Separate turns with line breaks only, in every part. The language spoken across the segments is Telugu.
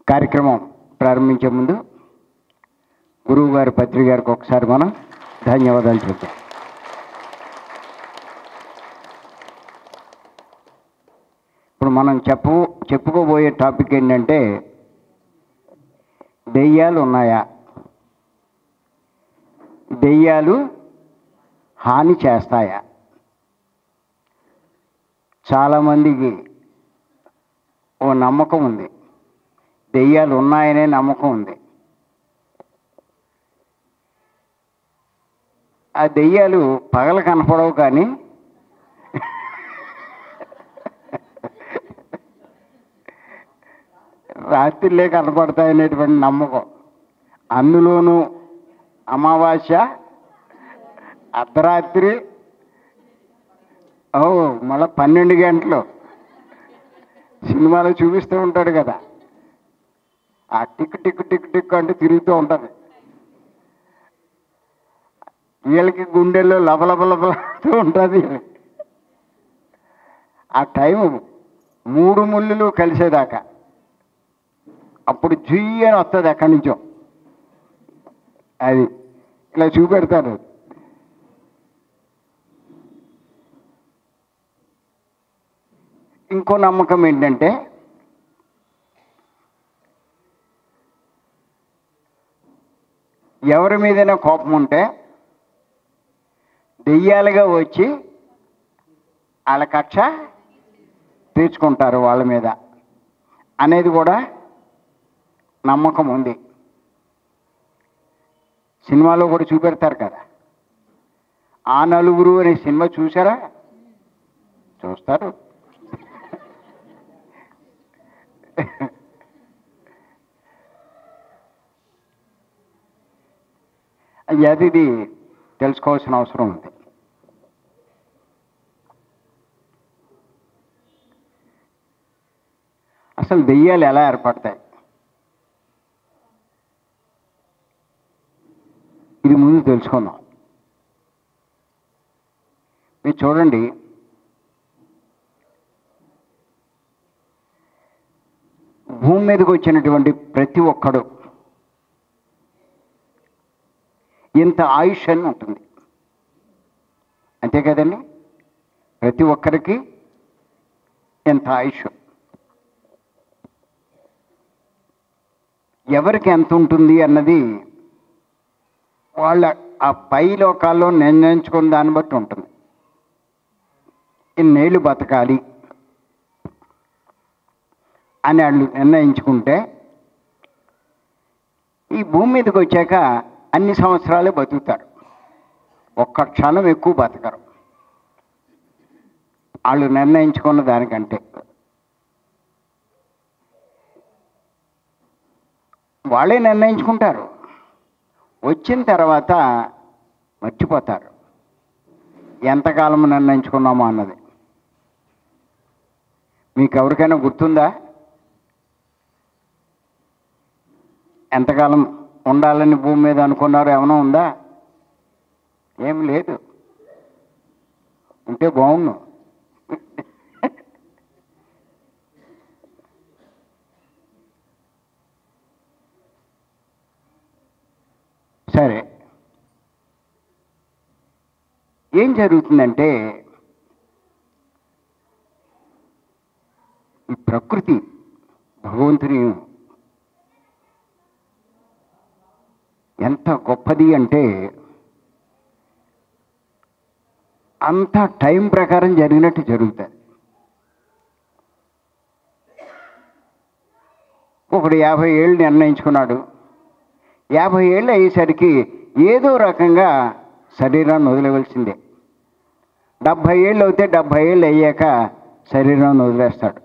కార్యక్రమం ప్రారంభించే ముందు గురువు గారి పత్రిక గారికి ఒకసారి మనం ధన్యవాదాలు చెప్తాం ఇప్పుడు మనం చెప్పు చెప్పుకోబోయే టాపిక్ ఏంటంటే దెయ్యాలు ఉన్నాయా దెయ్యాలు హాని చేస్తాయా చాలామందికి ఓ నమ్మకం ఉంది దెయ్యాలు ఉన్నాయనే నమ్మకం ఉంది ఆ దెయ్యాలు పగల కనపడవు కానీ రాత్రిలే కనపడతాయనేటువంటి నమ్మకం అందులోనూ అమావాస్య అర్ధరాత్రి ఓ మళ్ళీ పన్నెండు గంటలు సినిమాలో చూపిస్తూ ఉంటాడు కదా ఆ టిక్ టిక్ టిక్ టిక్ అంటే తిరుగుతూ ఉంటుంది వీళ్ళకి గుండెల్లో లబలబలబలతూ ఉంటుంది ఆ టైం మూడు ముళ్ళులు కలిసేదాకా అప్పుడు జుయ్యి అని వస్తుంది ఎక్కడి నుంచో అది ఇలా చూపెడతారు ఇంకో నమ్మకం ఏంటంటే ఎవరి మీదైనా కోపం ఉంటే దెయ్యాలుగా వచ్చి వాళ్ళ కక్ష తీర్చుకుంటారు వాళ్ళ మీద అనేది కూడా నమ్మకం ఉంది సినిమాలో కూడా చూపెడతారు కదా ఆ నలుగురు అనే సినిమా చూసారా చూస్తారు అది ఇది తెలుసుకోవాల్సిన అవసరం ఉంది అసలు దెయ్యాలు ఎలా ఏర్పడతాయి ఇది ముందు తెలుసుకుందాం మీరు చూడండి భూమి మీదకి వచ్చినటువంటి ప్రతి ఒక్కడు ఇంత ఆయుష్ అని ఉంటుంది అంతే కదండి ప్రతి ఒక్కరికి ఎంత ఆయుష్ ఎవరికి ఎంత ఉంటుంది అన్నది వాళ్ళ ఆ పై లోకాల్లో నిర్ణయించుకున్న దాన్ని బట్టి ఉంటుంది ఇన్నేళ్ళు బతకాలి అని వాళ్ళు నిర్ణయించుకుంటే ఈ భూమి మీదకి వచ్చాక అన్ని సంవత్సరాలే బతుకుతారు ఒక్క క్షణం ఎక్కువ బతకరు వాళ్ళు నిర్ణయించుకున్న దానికంటే వాళ్ళే నిర్ణయించుకుంటారు వచ్చిన తర్వాత మర్చిపోతారు ఎంతకాలం నిర్ణయించుకున్నామో అన్నది మీకు ఎవరికైనా గుర్తుందా ఎంతకాలం ఉండాలని భూమి మీద అనుకున్నారు ఏమైనా ఉందా ఏం లేదు ఉంటే బాగుండు సరే ఏం జరుగుతుందంటే ఈ ప్రకృతి భగవంతుని ఎంత గొప్పది అంటే అంత టైం ప్రకారం జరిగినట్టు జరుగుతుంది ఒకడు యాభై ఏళ్ళు నిర్ణయించుకున్నాడు యాభై ఏళ్ళు అయ్యేసరికి ఏదో రకంగా శరీరాన్ని వదిలేవలసిందే డెబ్భై ఏళ్ళు అవుతే డెబ్భై ఏళ్ళు అయ్యాక శరీరాన్ని వదిలేస్తాడు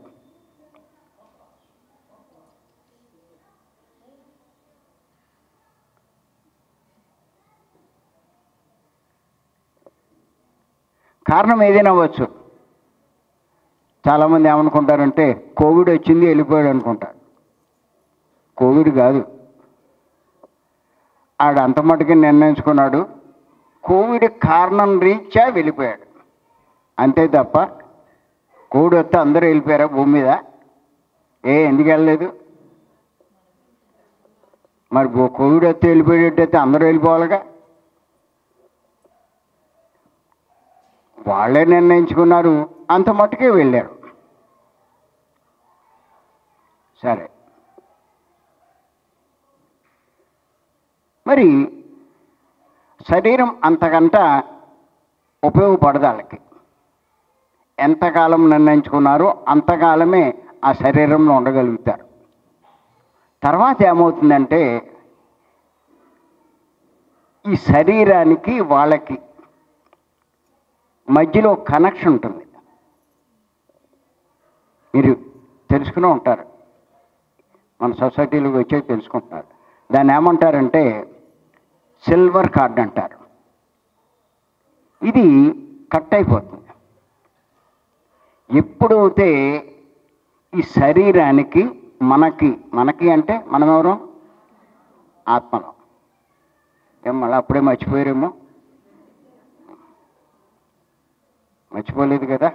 కారణం ఏదైనా అవ్వచ్చు చాలామంది ఏమనుకుంటారంటే కోవిడ్ వచ్చింది వెళ్ళిపోయాడు అనుకుంటారు కోవిడ్ కాదు ఆడు అంత మటుకు నిర్ణయించుకున్నాడు కోవిడ్ కారణం రీత్యా వెళ్ళిపోయాడు అంతే తప్ప కోవిడ్ వస్తే అందరూ వెళ్ళిపోయారా భూమి మీద ఏ ఎందుకు వెళ్ళలేదు మరి ఓ కోవిడ్ వస్తే వెళ్ళిపోయేటట్టయితే అందరూ వెళ్ళిపోవాలిగా వాళ్ళే నిర్ణయించుకున్నారు అంత మట్టుకే వెళ్ళారు సరే మరి శరీరం అంతకంట ఉపయోగపడదు వాళ్ళకి ఎంతకాలం నిర్ణయించుకున్నారో అంతకాలమే ఆ శరీరంలో ఉండగలుగుతారు తర్వాత ఏమవుతుందంటే ఈ శరీరానికి వాళ్ళకి మధ్యలో కనెక్షన్ ఉంటుంది మీరు తెలుసుకునే ఉంటారు మన సొసైటీలోకి వచ్చే తెలుసుకుంటున్నారు దాన్ని ఏమంటారంటే సిల్వర్ కార్డ్ అంటారు ఇది కట్ అయిపోతుంది ఎప్పుడైతే ఈ శరీరానికి మనకి మనకి అంటే మనమెవరు ఆత్మలో ఏం మళ్ళీ అప్పుడే మర్చిపోయారేమో మర్చిపోలేదు కదా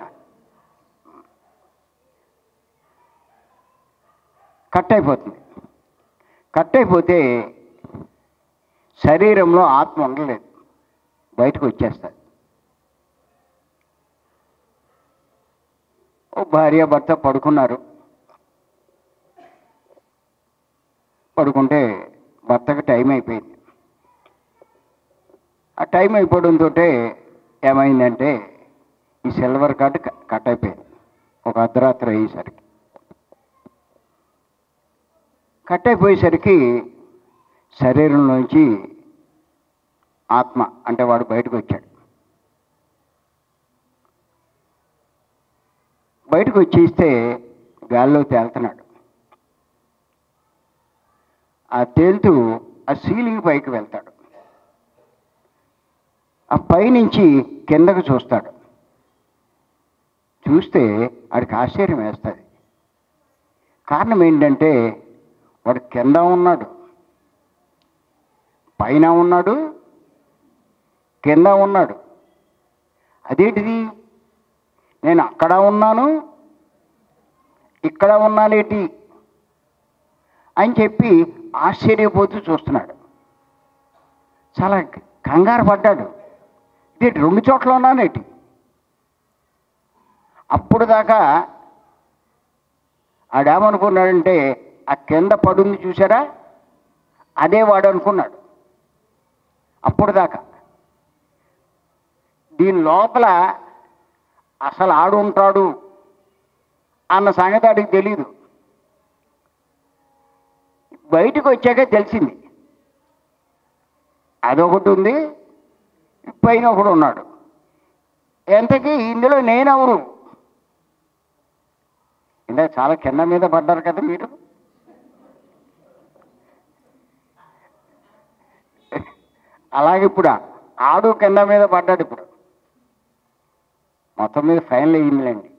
కట్ అయిపోతుంది కట్ అయిపోతే శరీరంలో ఆత్మ ఉండలేదు బయటకు వచ్చేస్తుంది ఓ భార్య భర్త పడుకున్నారు పడుకుంటే భర్తకి టైం అయిపోయింది ఆ టైం అయిపోవడంతో ఏమైందంటే ఈ సిల్వర్ కార్డు క- కట్ అయిపోయింది ఒక అర్ధరాత్రి అయ్యేసరికి కట్ అయిపోయేసరికి శరీరంలోంచి ఆత్మ అంటే వాడు బయటకు వచ్చాడు బయటకు వచ్చేస్తే గాల్లో తేలుతున్నాడు ఆ తేలుతూ ఆ సీలింగ్ పైకి వెళ్తాడు ఆ పైనుంచి కిందకు చూస్తాడు చూస్తే వాడికి ఆశ్చర్యం వేస్తుంది కారణం ఏంటంటే వాడు కింద ఉన్నాడు పైన ఉన్నాడు కింద ఉన్నాడు అదేంటిది నేను అక్కడ ఉన్నాను ఇక్కడ ఉన్నానేటి అని చెప్పి ఆశ్చర్యపోతూ చూస్తున్నాడు చాలా కంగారు పడ్డాడు ఇదేంటి రెండు చోట్ల ఉన్నానేటి అప్పుడు దాకా ఆడేమనుకున్నాడంటే ఆ కింద పడుంది చూసారా అదే వాడు అనుకున్నాడు అప్పుడు దాకా దీని లోపల అసలు ఆడు ఉంటాడు అన్న సంగతి ఆడికి తెలియదు బయటకు వచ్చాక తెలిసింది అదొకటి ఉంది పైన ఒకడు ఉన్నాడు ఎంతకీ ఇందులో నేనెవరు ఇందా చాలా కింద మీద పడ్డారు కదా మీరు అలాగే ఇప్పుడు ఆడు కింద మీద పడ్డాడు ఇప్పుడు మొత్తం మీద ఫైనల్ అయ్యిందిలేండి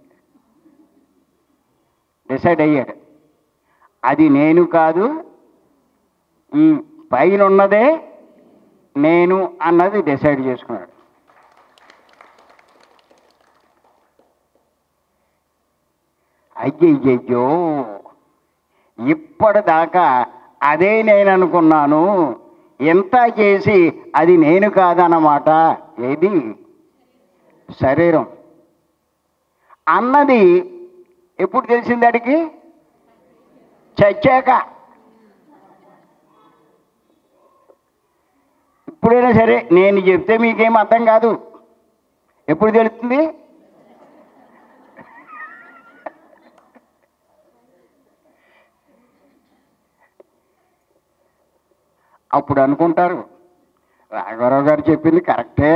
డిసైడ్ అయ్యాడు అది నేను కాదు ఈ పైన ఉన్నదే నేను అన్నది డిసైడ్ చేసుకున్నాడు అయ్యయ్యో ఇప్పటిదాకా అదే నేను అనుకున్నాను ఎంత చేసి అది నేను కాదన్నమాట ఏది శరీరం అన్నది ఎప్పుడు తెలిసింది అడిగి చచ్చాక ఇప్పుడైనా సరే నేను చెప్తే మీకేం అర్థం కాదు ఎప్పుడు తెలుస్తుంది అప్పుడు అనుకుంటారు రాఘవరావు గారు చెప్పింది కరెక్టే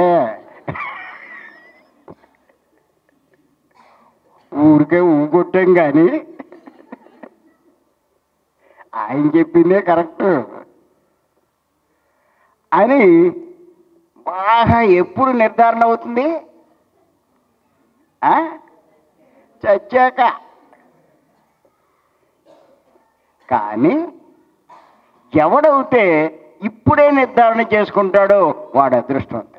ఊరికే ఊగొట్టాం కానీ ఆయన చెప్పిందే కరెక్ట్ అని బాగా ఎప్పుడు నిర్ధారణ అవుతుంది ఆ? చచ్చాక కానీ ఎవడవుతే ఇప్పుడే నిర్ధారణ చేసుకుంటాడో వాడు అదృష్టవంతుడు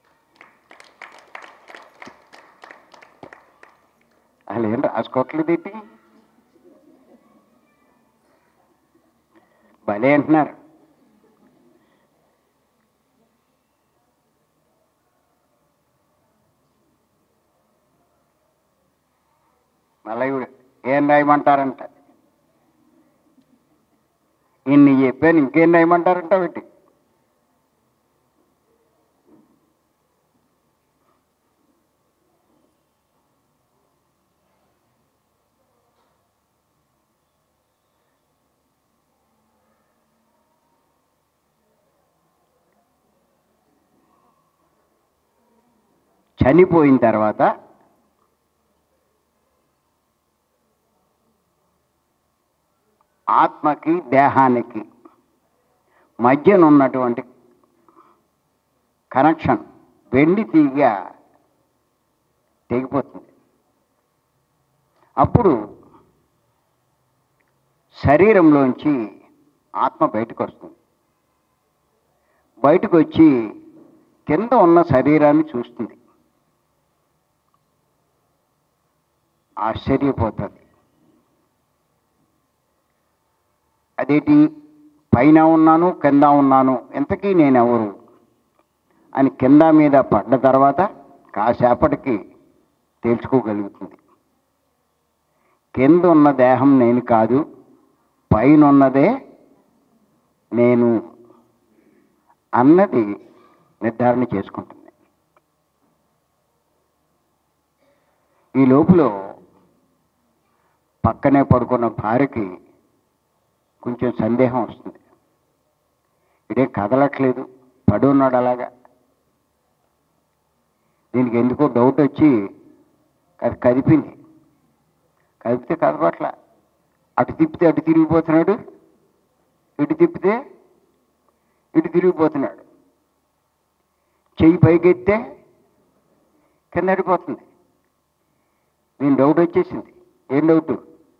అసలు ఏం రాసుకోవట్లేదు ఏంటి భలే అంటున్నారు మళ్ళీ ఈవిడ ఏం రాయమంటారంట ఇన్ని చెప్పాను ఇంకేం రాయమంటారంట పెట్టి చనిపోయిన తర్వాత ఆత్మకి దేహానికి మధ్యన ఉన్నటువంటి కనెక్షన్ వెండి తీగ తెగిపోతుంది అప్పుడు శరీరంలోంచి ఆత్మ బయటకు వస్తుంది బయటకు వచ్చి కింద ఉన్న శరీరాన్ని చూస్తుంది ఆశ్చర్యపోతుంది అదేంటి పైన ఉన్నాను కింద ఉన్నాను ఎంతకీ నేనెవరు అని కింద మీద పడ్డ తర్వాత కాసేపటికి తేల్చుకోగలుగుతుంది కింద ఉన్న దేహం నేను కాదు పైన ఉన్నదే నేను అన్నది నిర్ధారణ చేసుకుంటుంది ఈ లోపులో పక్కనే పడుకున్న భార్యకి కొంచెం సందేహం వస్తుంది ఇదే కదలట్లేదు పడి ఉన్నాడు అలాగా దీనికి ఎందుకో డౌట్ వచ్చి అది కదిపింది కదిపితే కదపట్ల అటు తిప్పితే అటు తిరిగిపోతున్నాడు ఇటు తిప్పితే ఇటు తిరిగిపోతున్నాడు చెయ్యి పైకెత్తే కింద పడిపోతుంది నేను డౌట్ వచ్చేసింది ఏం డౌట్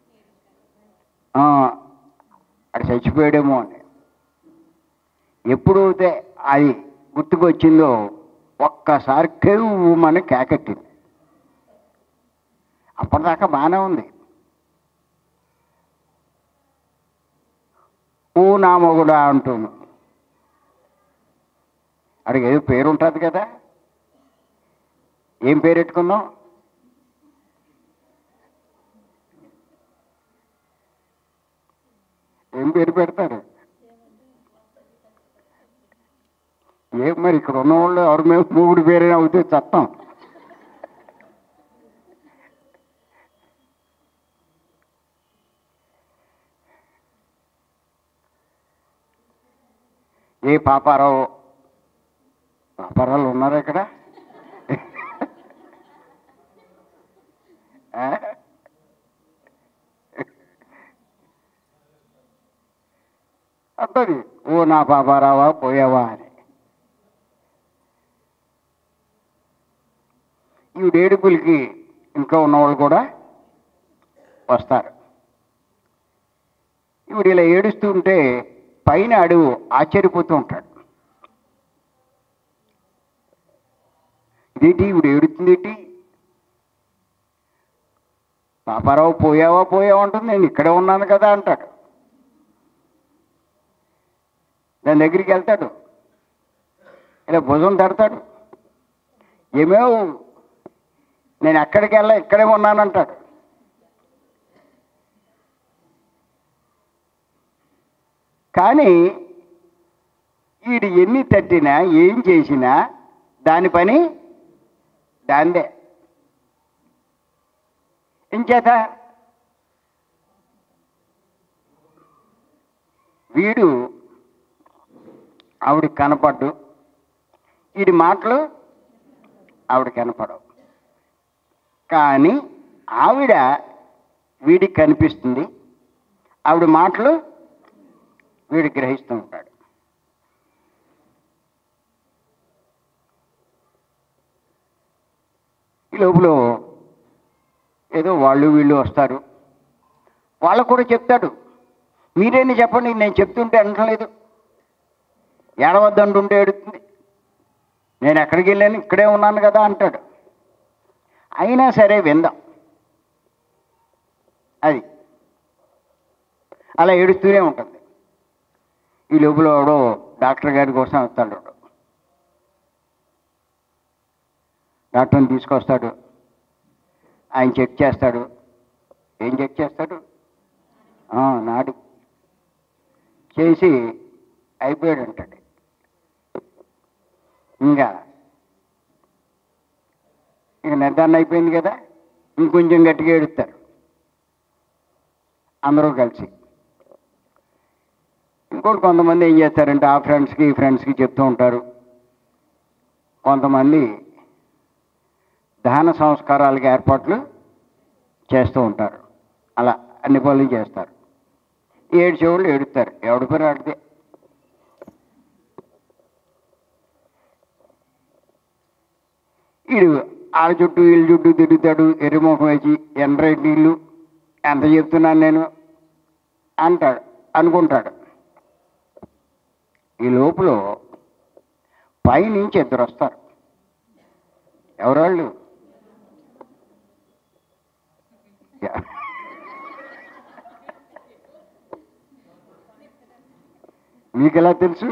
అది చచ్చిపోయాడేమో అని ఎప్పుడైతే అది గుర్తుకొచ్చిందో ఒక్కసారి కెవ్వుమని కేకెట్టింది అప్పటిదాకా బాగానే ఉంది ఓ నా మొగుడా అంటుంది అడిగి ఏదో పేరు ఉంటుంది కదా ఏం పేరు పెట్టుకుందాం ఏం పేరు పెడతారు ఏం మరి ఇక్కడ ఉన్న వాళ్ళు ఎవరు మేము మూడు పేరైనా అవుతే చట్టం ఏ పాపారావు పాపారావులు ఉన్నారా ఇక్కడ ఆ? అంటది ఓ నా పాపారావా పోయావా అని ఈ ఏడుపులకి ఇంకా ఉన్నవాళ్ళు కూడా వస్తారు ఇవిడు ఇలా ఏడుస్తూ ఉంటే పైన అడుగు ఆశ్చర్యపోతూ ఉంటాడు ఇదేంటి ఇవిడు ఏడుతుందేంటి పాపారావు పోయావా పోయావా అంటుంది నేను ఇక్కడే ఉన్నాను కదా అంటాడు దాని దగ్గరికి వెళ్తాడు ఇలా భుజం తడతాడు ఏమేవ్ నేను ఎక్కడికి వెళ్ళా ఇక్కడే ఉన్నానంటాడు కానీ వీడు ఎన్ని తట్టినా ఏం చేసినా దాని పని దాందే ఇంచేత వీడు ఆవిడ కనపడ్డు వీడి మాటలు ఆవిడ కనపడవు కానీ ఆవిడ వీడికి కనిపిస్తుంది ఆవిడ మాటలు వీడు గ్రహిస్తూ ఉంటాడు ఈ లోపల ఏదో వాళ్ళు వీళ్ళు వస్తారు వాళ్ళకు కూడా చెప్తాడు మీరేని చెప్పండి నేను చెప్తుంటే అనట్లేదు ఏడవద్దంటుంటే ఏడుతుంది నేను ఎక్కడికి వెళ్ళాను ఇక్కడే ఉన్నాను కదా అంటాడు అయినా సరే విందాం అది అలా ఏడుస్తూనే ఉంటుంది ఈ లోపల వాడు డాక్టర్ గారి కోసం వస్తాడు వాడు. డాక్టర్ని తీసుకొస్తాడు ఆయన చెక్ చేస్తాడు ఏం చెక్ చేస్తాడు ఆ, నాడి చేసి అయిపోయాడు అంటాడు ఇంకా ఇక నిర్ధారణ అయిపోయింది కదా ఇంకొంచెం గట్టిగా ఏడుస్తారు అందరూ కలిసి ఇంకోటి కొంతమంది ఏం చేస్తారంటే ఆ ఫ్రెండ్స్కి ఈ ఫ్రెండ్స్కి చెప్తూ ఉంటారు కొంతమంది దహన సంస్కారాలకి ఏర్పాట్లు చేస్తూ ఉంటారు అలా అన్ని పనులు చేస్తారు ఏడ్చేవాళ్ళు ఏడుస్తారు ఎవడి పని ఆడితే వీడు వాళ్ళ చుట్టూ వీళ్ళ చుట్టూ తిరుగుతాడు ఎర్రముఖం వేసి ఎండ్రైట్ నీళ్ళు ఎంత చెప్తున్నాను నేను అంటాడు అనుకుంటాడు ఈ లోపల పైనుంచి ఇద్దరు వస్తారు ఎవరాళ్ళు యా. మీకు ఎలా తెలుసు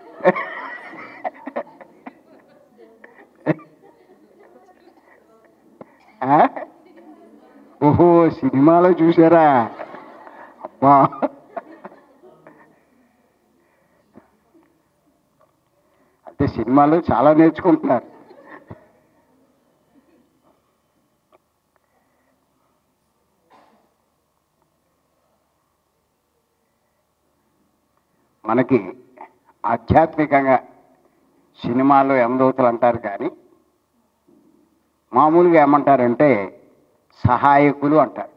ఆ? ఓహో సినిమాలో చూసారా అబ్బా అంటే సినిమాలు చాలా నేర్చుకుంటున్నారు మనకి ఆధ్యాత్మికంగా సినిమాలో యమదూతలు అంటారు కానీ మామూలుగా ఏమంటారంటే సహాయకులు అంటారు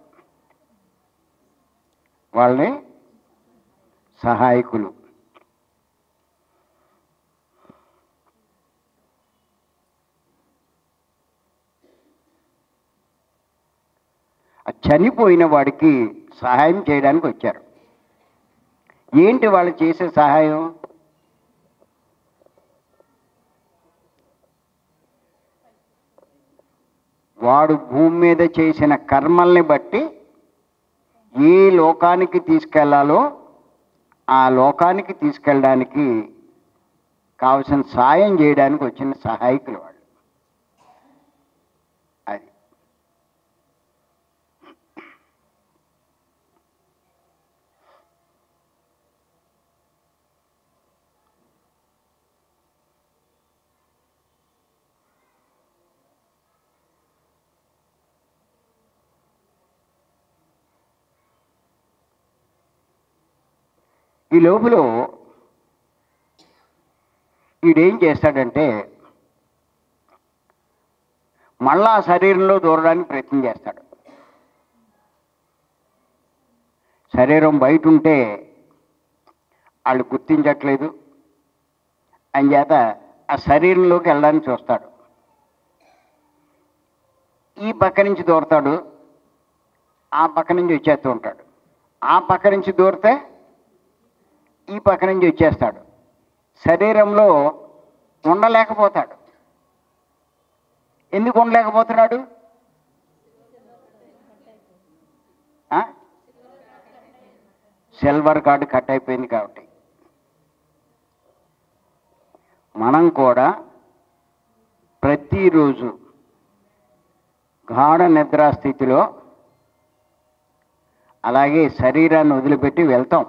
వాళ్ళని సహాయకులు ఆ చనిపోయిన వాడికి సహాయం చేయడానికి వచ్చారు ఏంటి వాళ్ళు చేసే సహాయం వాడు భూమి మీద చేసిన కర్మల్ని బట్టి ఏ లోకానికి తీసుకెళ్లాలో ఆ లోకానికి తీసుకెళ్ళడానికి కావలసిన సాయం చేయడానికి వచ్చిన సహాయకులు వాళ్ళు అది ఈ లోపల వీడేం చేస్తాడంటే మళ్ళా ఆ శరీరంలో దూరడానికి ప్రయత్నం చేస్తాడు శరీరం బయట ఉంటే వాళ్ళు గుర్తించట్లేదు అని చేత ఆ శరీరంలోకి వెళ్ళడానికి చూస్తాడు ఈ పక్క నుంచి దూరతాడు ఆ పక్క నుంచి వచ్చేస్తూ ఉంటాడు ఆ పక్క నుంచి దూరితే ఈ పక్క నుంచి వచ్చేస్తాడు శరీరంలో ఉండలేకపోతాడు ఎందుకు ఉండలేకపోతున్నాడు ఆ? సిల్వర్ కార్డు కట్ అయిపోయింది కాబట్టి మనం కూడా ప్రతిరోజు గాఢ నిద్రా స్థితిలో అలాగే శరీరాన్ని వదిలిపెట్టి వెళ్తాం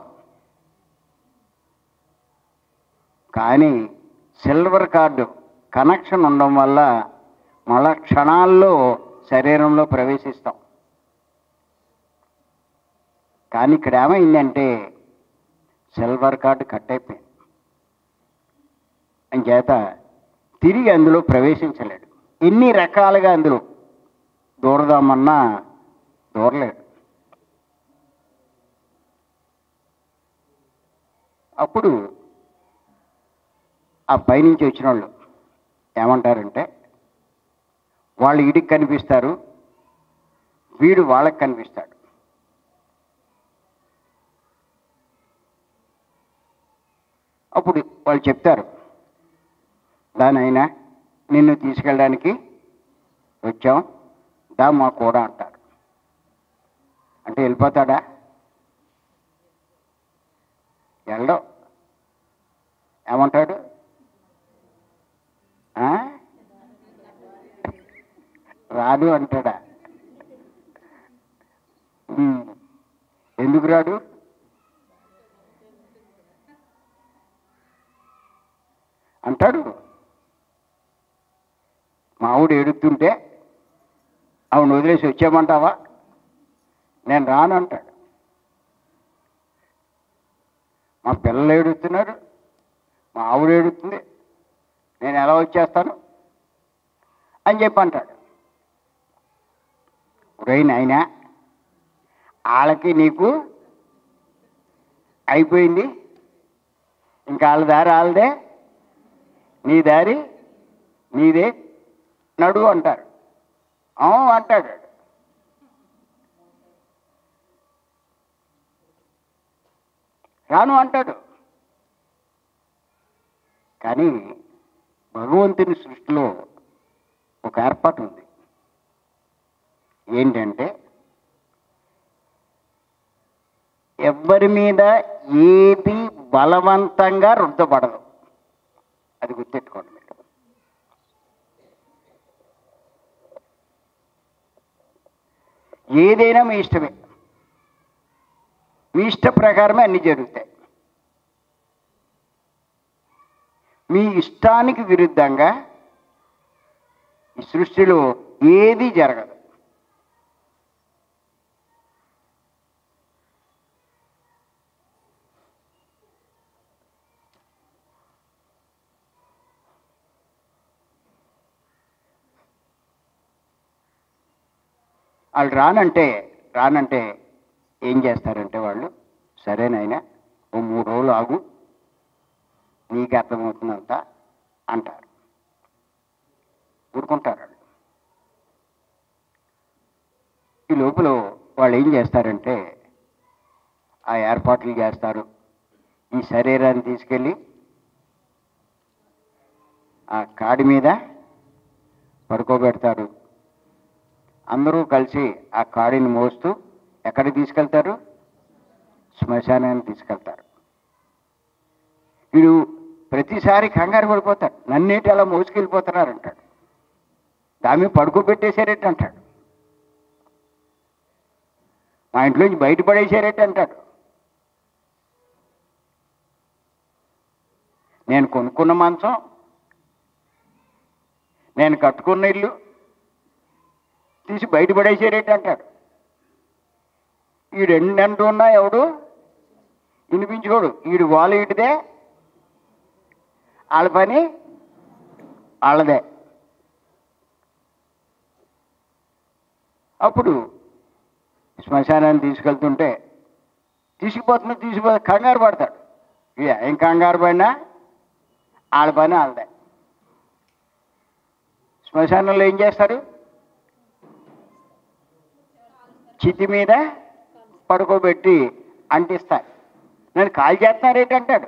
కానీ సిల్వర్ కార్డు కనెక్షన్ ఉండడం వల్ల మళ్ళా క్షణాల్లో శరీరంలో ప్రవేశిస్తాం కానీ ఇక్కడ ఏమైందంటే సిల్వర్ కార్డు కట్ అయిపోయింది అంచేత తిరిగి అందులో ప్రవేశించలేడు ఎన్ని రకాలుగా అందులో దూరదామన్నా దూరలేడు అప్పుడు ఆ పైనుంచి వచ్చిన వాళ్ళు ఏమంటారంటే వాళ్ళు ఇడికి కనిపిస్తారు వీడు వాళ్ళకి కనిపిస్తాడు అప్పుడు వాళ్ళు చెప్తారు దానైనా నిన్ను తీసుకెళ్ళడానికి వచ్చాం దా మా కూడా అంటారు అంటే వెళ్ళిపోతాడా వెళ్ళడం ఏమంటాడు ఆ? రాదు అంటాడా ఎందుకు రాడు అంటాడు మా ఆవిడ ఏడుతుంటే అవును వదిలేసి వచ్చామంటావా నేను రాను అంటాడు మా పిల్లలు ఏడుస్తున్నారు మా ఆవిడ ఏడుస్తుంది నేను ఎలా వచ్చేస్తాను అని చెప్పి అంటాడు ఒరేయ్ నాయనా వాళ్ళకి నీకు అయిపోయింది ఇంకా వాళ్ళ దారి వాళ్ళదే నీ దారి నీదే నడు అంటారు ఆ అంటాడు రాను అంటాడు కానీ భగవంతుని సృష్టిలో ఒక ఏర్పాటు ఉంది ఏంటంటే ఎవ్వరి మీద ఏది బలవంతంగా రుద్దపడదు అది గుర్తెట్టుకోండి మీరు ఏదైనా మీ ఇష్టమే మీ ఇష్ట ప్రకారమే అన్ని జరుగుతాయి మీ ఇష్టానికి విరుద్ధంగా ఈ సృష్టిలో ఏది జరగదు వాళ్ళు రానంటే రానంటే ఏం చేస్తారంటే వాళ్ళు సరేనైనా ఓ మూడు రోజులు ఆగు నీకు అర్థమవుతుందంతా అంటారు ఊరుకుంటారు వాళ్ళు ఈ లోపల వాళ్ళు ఏం చేస్తారంటే ఆ ఏర్పాట్లు చేస్తారు ఈ శరీరాన్ని తీసుకెళ్ళి ఆ కాడి మీద పడుకోబెడతారు అందరూ కలిసి ఆ కాడిని మోస్తూ ఎక్కడికి తీసుకెళ్తారు శ్మశానానికి తీసుకెళ్తారు వీడు ప్రతిసారి కంగారు పడిపోతాడు నన్నేటి అలా మోసుకెళ్ళిపోతున్నారు అంటాడు దాని పడుకోబెట్టేశారేట అంటాడు మా ఇంట్లోంచి బయటపడేశారేట అంటాడు నేను కొనుక్కున్న మంచం నేను కట్టుకున్న ఇల్లు తీసి బయటపడేసారేంటి అంటాడు ఈ రెండు అంటూ ఉన్నా ఎవడు వినిపించుకోడు ఈడు వాళ్ళు ఇటుదే వాళ్ళ పని వాళ్ళదే అప్పుడు శ్మశానాన్ని తీసుకెళ్తుంటే తీసుకుపోతున్నా తీసుకుపో కంగారు పడతాడు ఇక ఏం కంగారు పడినా వాళ్ళ పని వాళ్ళదే శ్మశానంలో ఏం చేస్తారు చితి మీద పడుకోబెట్టి అంటిస్తారు నన్ను కాల్ చేస్తున్నారేంటి అంటాడు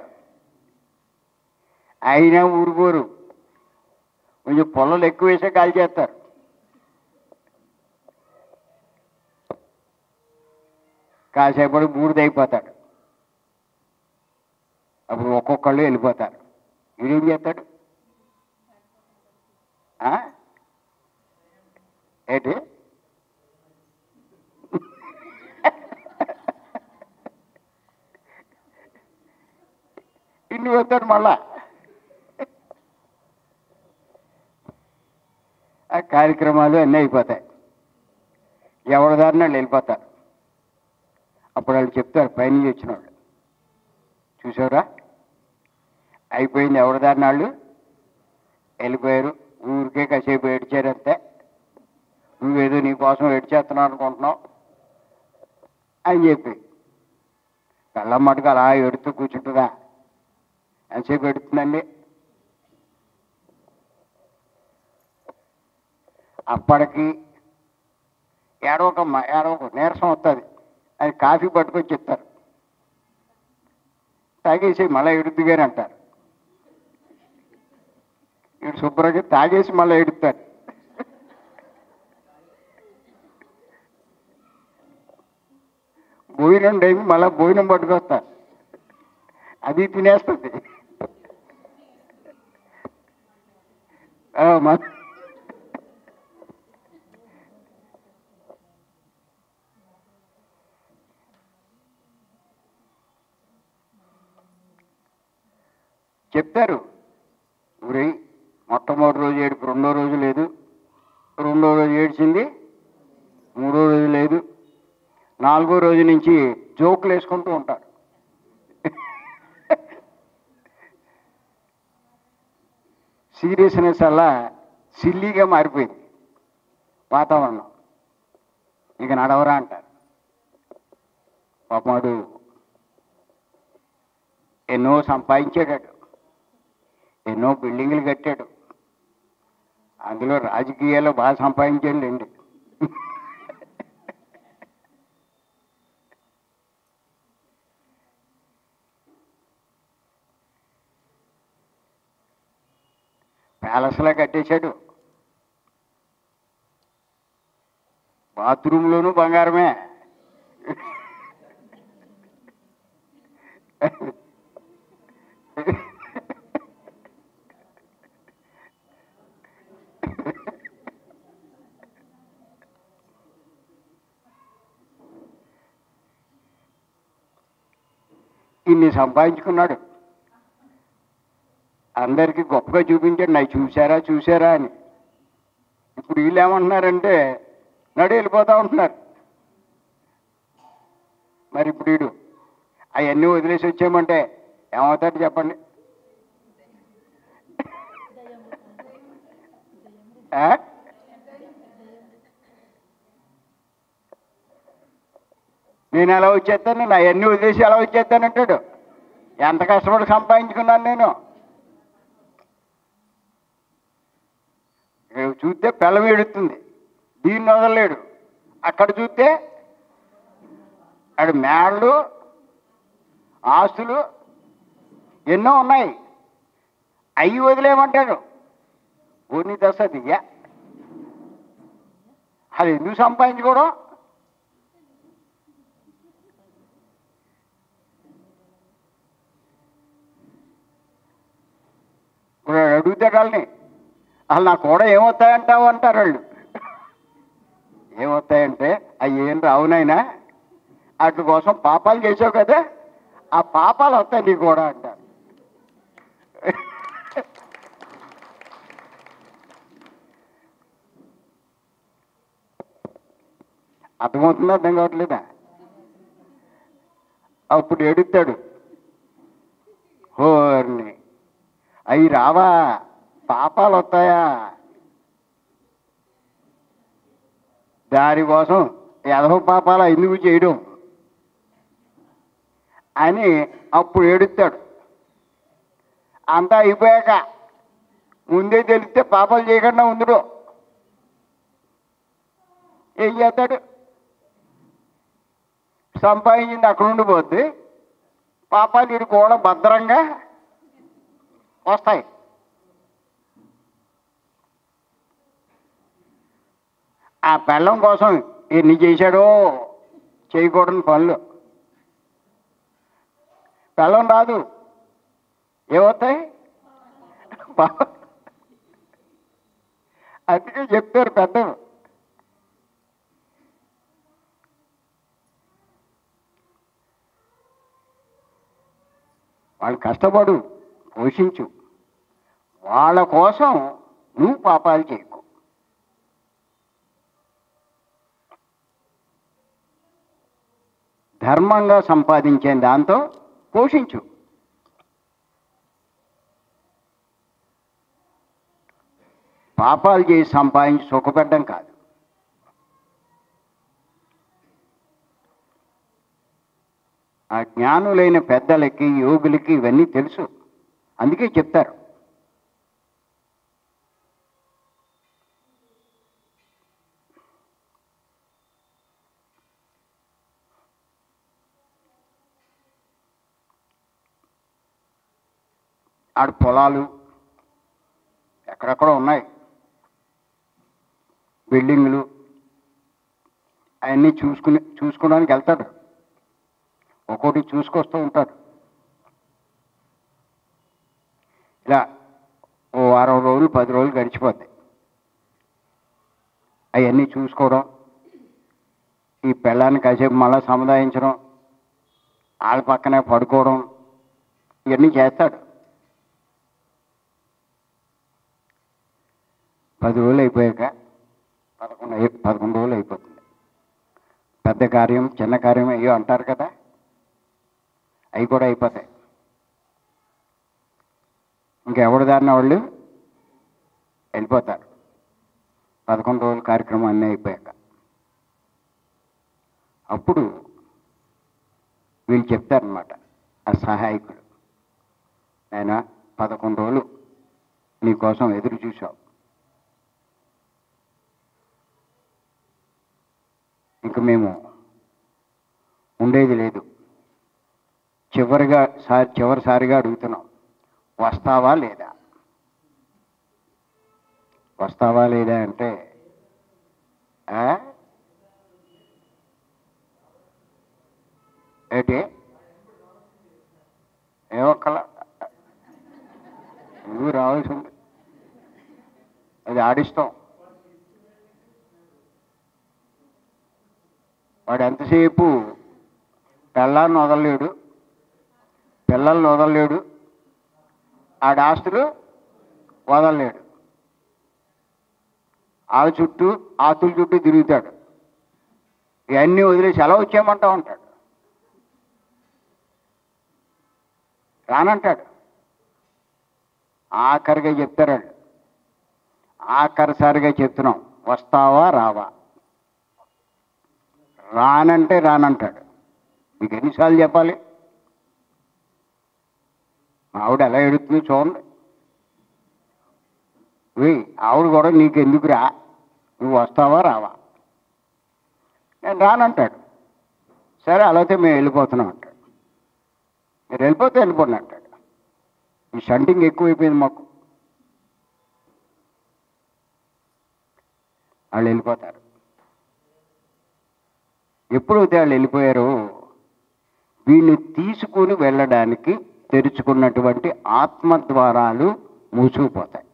అయినా ఊరుకోరు కొంచెం పొలలు ఎక్కువ వేసే కాల్ చేస్తారు కాసేపటి బూడిదైపోతాడు అప్పుడు ఒక్కొక్కళ్ళు వెళ్ళిపోతారు వీడేం చేస్తాడు ఆ? ఏంటి ఇన్ని పోతాడు మళ్ళా ఆ కార్యక్రమాలు అన్నీ అయిపోతాయి ఎవరి దారిన వాళ్ళు వెళ్ళిపోతారు అప్పుడు వాళ్ళు చెప్తారు పైనుంచి వచ్చిన వాళ్ళు చూసావురా అయిపోయింది ఎవరి దారిన వాళ్ళు వెళ్ళిపోయారు ఊరికే కాసేపు ఏడ్చారంతే నువ్వేదో నీ కోసం ఏడ్చేస్తున్నావు అనుకుంటున్నావు అని చెప్పి కళ్ళ మటుకు అలా ఎడుతూ కూర్చుంటుందా ఎంతసేపు ఎడుతుందండి అప్పటికి ఏడవకమ్మ ఏడవక నీరసం వస్తుంది అది కాఫీ పట్టుకొని చెప్తారు తాగేసి మళ్ళీ ఎడుద్దుగాని అంటారు ఇటు శుభ్రంగా తాగేసి మళ్ళీ ఎడుతారు భోజనం టైం మళ్ళీ భోజనం పట్టుకొస్తారు అది తినేస్తుంది ఆ, మ- చెప్తారు ఊరి మొట్టమొదటి రోజు ఏడుపు రెండో రోజు లేదు రెండో రోజు ఏడ్చింది మూడో రోజు లేదు నాలుగో రోజు నుంచి జోకులు వేసుకుంటూ ఉంటారు సీరియస్నెస్ అలా సిల్లీగా మారిపోయింది వాతావరణం ఇక నడవరా అంటారు పాపమాడు ఎన్నో సంపాదించాడు ఎన్నో బిల్డింగులు కట్టాడు అందులో రాజకీయాల్లో బాగా సంపాదించాడండి ప్యాలెస్లా కట్టేశాడు బాత్రూంలోనూ బంగారమే ఇన్ని సంపాదించుకున్నాడు అందరికీ గొప్పగా చూపించాడు నాకు చూసారా చూసారా అని ఇప్పుడు వీళ్ళు ఏమంటున్నారంటే నడు వెళ్ళిపోతా ఉంటున్నారు మరి ఇప్పుడు వీడు అవన్నీ వదిలేసి వచ్చామంటే ఏమవుతాడు చెప్పండి ఆ? నేను ఎలా వచ్చేస్తాను నా అన్ని వదిలేసి ఎలా వచ్చేస్తానంటాడు ఎంత కష్టపడి సంపాదించుకున్నాను నేను ఇక్కడ చూస్తే పిల్లం ఎడుతుంది దీన్ని వదలలేడు అక్కడ చూస్తే అక్కడ మేళ్ళు ఆస్తులు ఎన్నో ఉన్నాయి అవి వదిలేయమంటాడు ఓని దశ దియ్యా అది ఎందుకు సంపాదించుకోవడం ఇప్పుడు వాడు అడుగుతాడు వాళ్ళని అసలు నా కూడా ఏమవుతాయంటావు అంటారు వాళ్ళు ఏమవుతాయంటే అవి ఏం రావునైనా వాటి కోసం పాపాలు చేసావు కదా ఆ పాపాలు వస్తాయి నీకు కూడా అంటారు అర్థమవుతుందా అర్థం కావట్లేదా అప్పుడు ఎడుతాడు హోర్ని అవి రావా పాపాలు వస్తాయా దానికోసం ఎదవ పాపాలు ఎందుకు చేయడం అని అప్పుడు ఏడుస్తాడు అంతా అయిపోయాక ముందే తెలిస్తే పాపాలు చేయకుండా ఉందడు ఏం చేస్తాడు సంపాదించింది అక్కడ ఉండిపోద్ది పాపాలు ఇటు కూడా భద్రంగా వస్తాయి ఆ పెళ్ళం కోసం ఎన్ని చేశాడో చేయకూడని పనులు పెళ్ళం రాదు ఏమవుతాయి పా- అందుకే చెప్తారు పెద్దలు వాళ్ళు కష్టపడు పోషించు వాళ్ళ కోసం నువ్వు పాపాలు చేయకు ధర్మంగా సంపాదించే దాంతో పోషించు పాపాలు చేసి సంపాదించి సుఖపెట్టడం కాదు ఆ జ్ఞానులైన పెద్దలకి యోగులకి ఇవన్నీ తెలుసు అందుకే చెప్తారు ఆడ పొలాలు ఎక్కడెక్కడ ఉన్నాయి బిల్డింగులు అవన్నీ చూసుకుని చూసుకోవడానికి వెళ్తాడు ఒక్కోటి చూసుకొస్తూ ఉంటాడు ఇలా ఓ వారం రోజులు పది రోజులు గడిచిపోతాయి అవన్నీ చూసుకోవడం ఈ పెళ్ళాన్ని కాసేపు మళ్ళా సముదాయించడం వాళ్ళ పక్కనే పడుకోవడం ఇవన్నీ చేస్తాడు పది రోజులు అయిపోయాక పదకొండు అయి పదకొండు రోజులు అయిపోతుంది పెద్ద కార్యం చిన్న కార్యం అయ్యో అంటారు కదా అవి కూడా అయిపోతాయి ఇంకెవరి దారిన వాళ్ళు వెళ్ళిపోతారు పదకొండు రోజుల కార్యక్రమం అన్నీ అయిపోయాక అప్పుడు వీళ్ళు చెప్తారనమాట ఆ సహాయకుడు ఆయన పదకొండు రోజులు నీకోసం ఎదురు చూసావు ఇంక మేము ఉండేది లేదు చివరిగా సారి చివరిసారిగా అడుగుతున్నాం వస్తావా లేదా వస్తావా లేదా అంటే ఆ? ఏంటి ఏమొక్కల నువ్వు రావాల్సి ఉంది అది ఆడిస్తాం వాడు ఎంతసేపు పిల్లల్ని వదలలేడు పిల్లల్ని వదలలేడు ఆడి ఆస్తులు వదలలేడు ఆ చుట్టూ ఆతుల చుట్టూ తిరుగుతాడు ఇవన్నీ వదిలేసి ఎలా వచ్చామంటా ఉంటాడు రానంటాడు ఆఖరిగా చెప్తారాడు ఆఖరిసారిగా చెప్తున్నాం వస్తావా రావా రానంటే రానంటాడు మీకు ఎన్నిసార్లు చెప్పాలి మా ఆవిడ ఎలా ఎడుతుంది చూడండి ఉయ్, ఆవిడ కూడా నీకు ఎందుకురా నువ్వు వస్తావా రావా నేను రానంటాడు సరే అలాగే మేము వెళ్ళిపోతున్నాం అంటాడు మీరు వెళ్ళిపోతే వెళ్ళిపోండి అంటాడు ఈ షంటింగ్ ఎక్కువైపోయింది మాకు వాళ్ళు వెళ్ళిపోతారు ఎప్పుడైతే వాళ్ళు వెళ్ళిపోయారో వీళ్ళని తీసుకుని వెళ్ళడానికి తెరుచుకున్నటువంటి ఆత్మ ద్వారాలు మూసుకుపోతాయి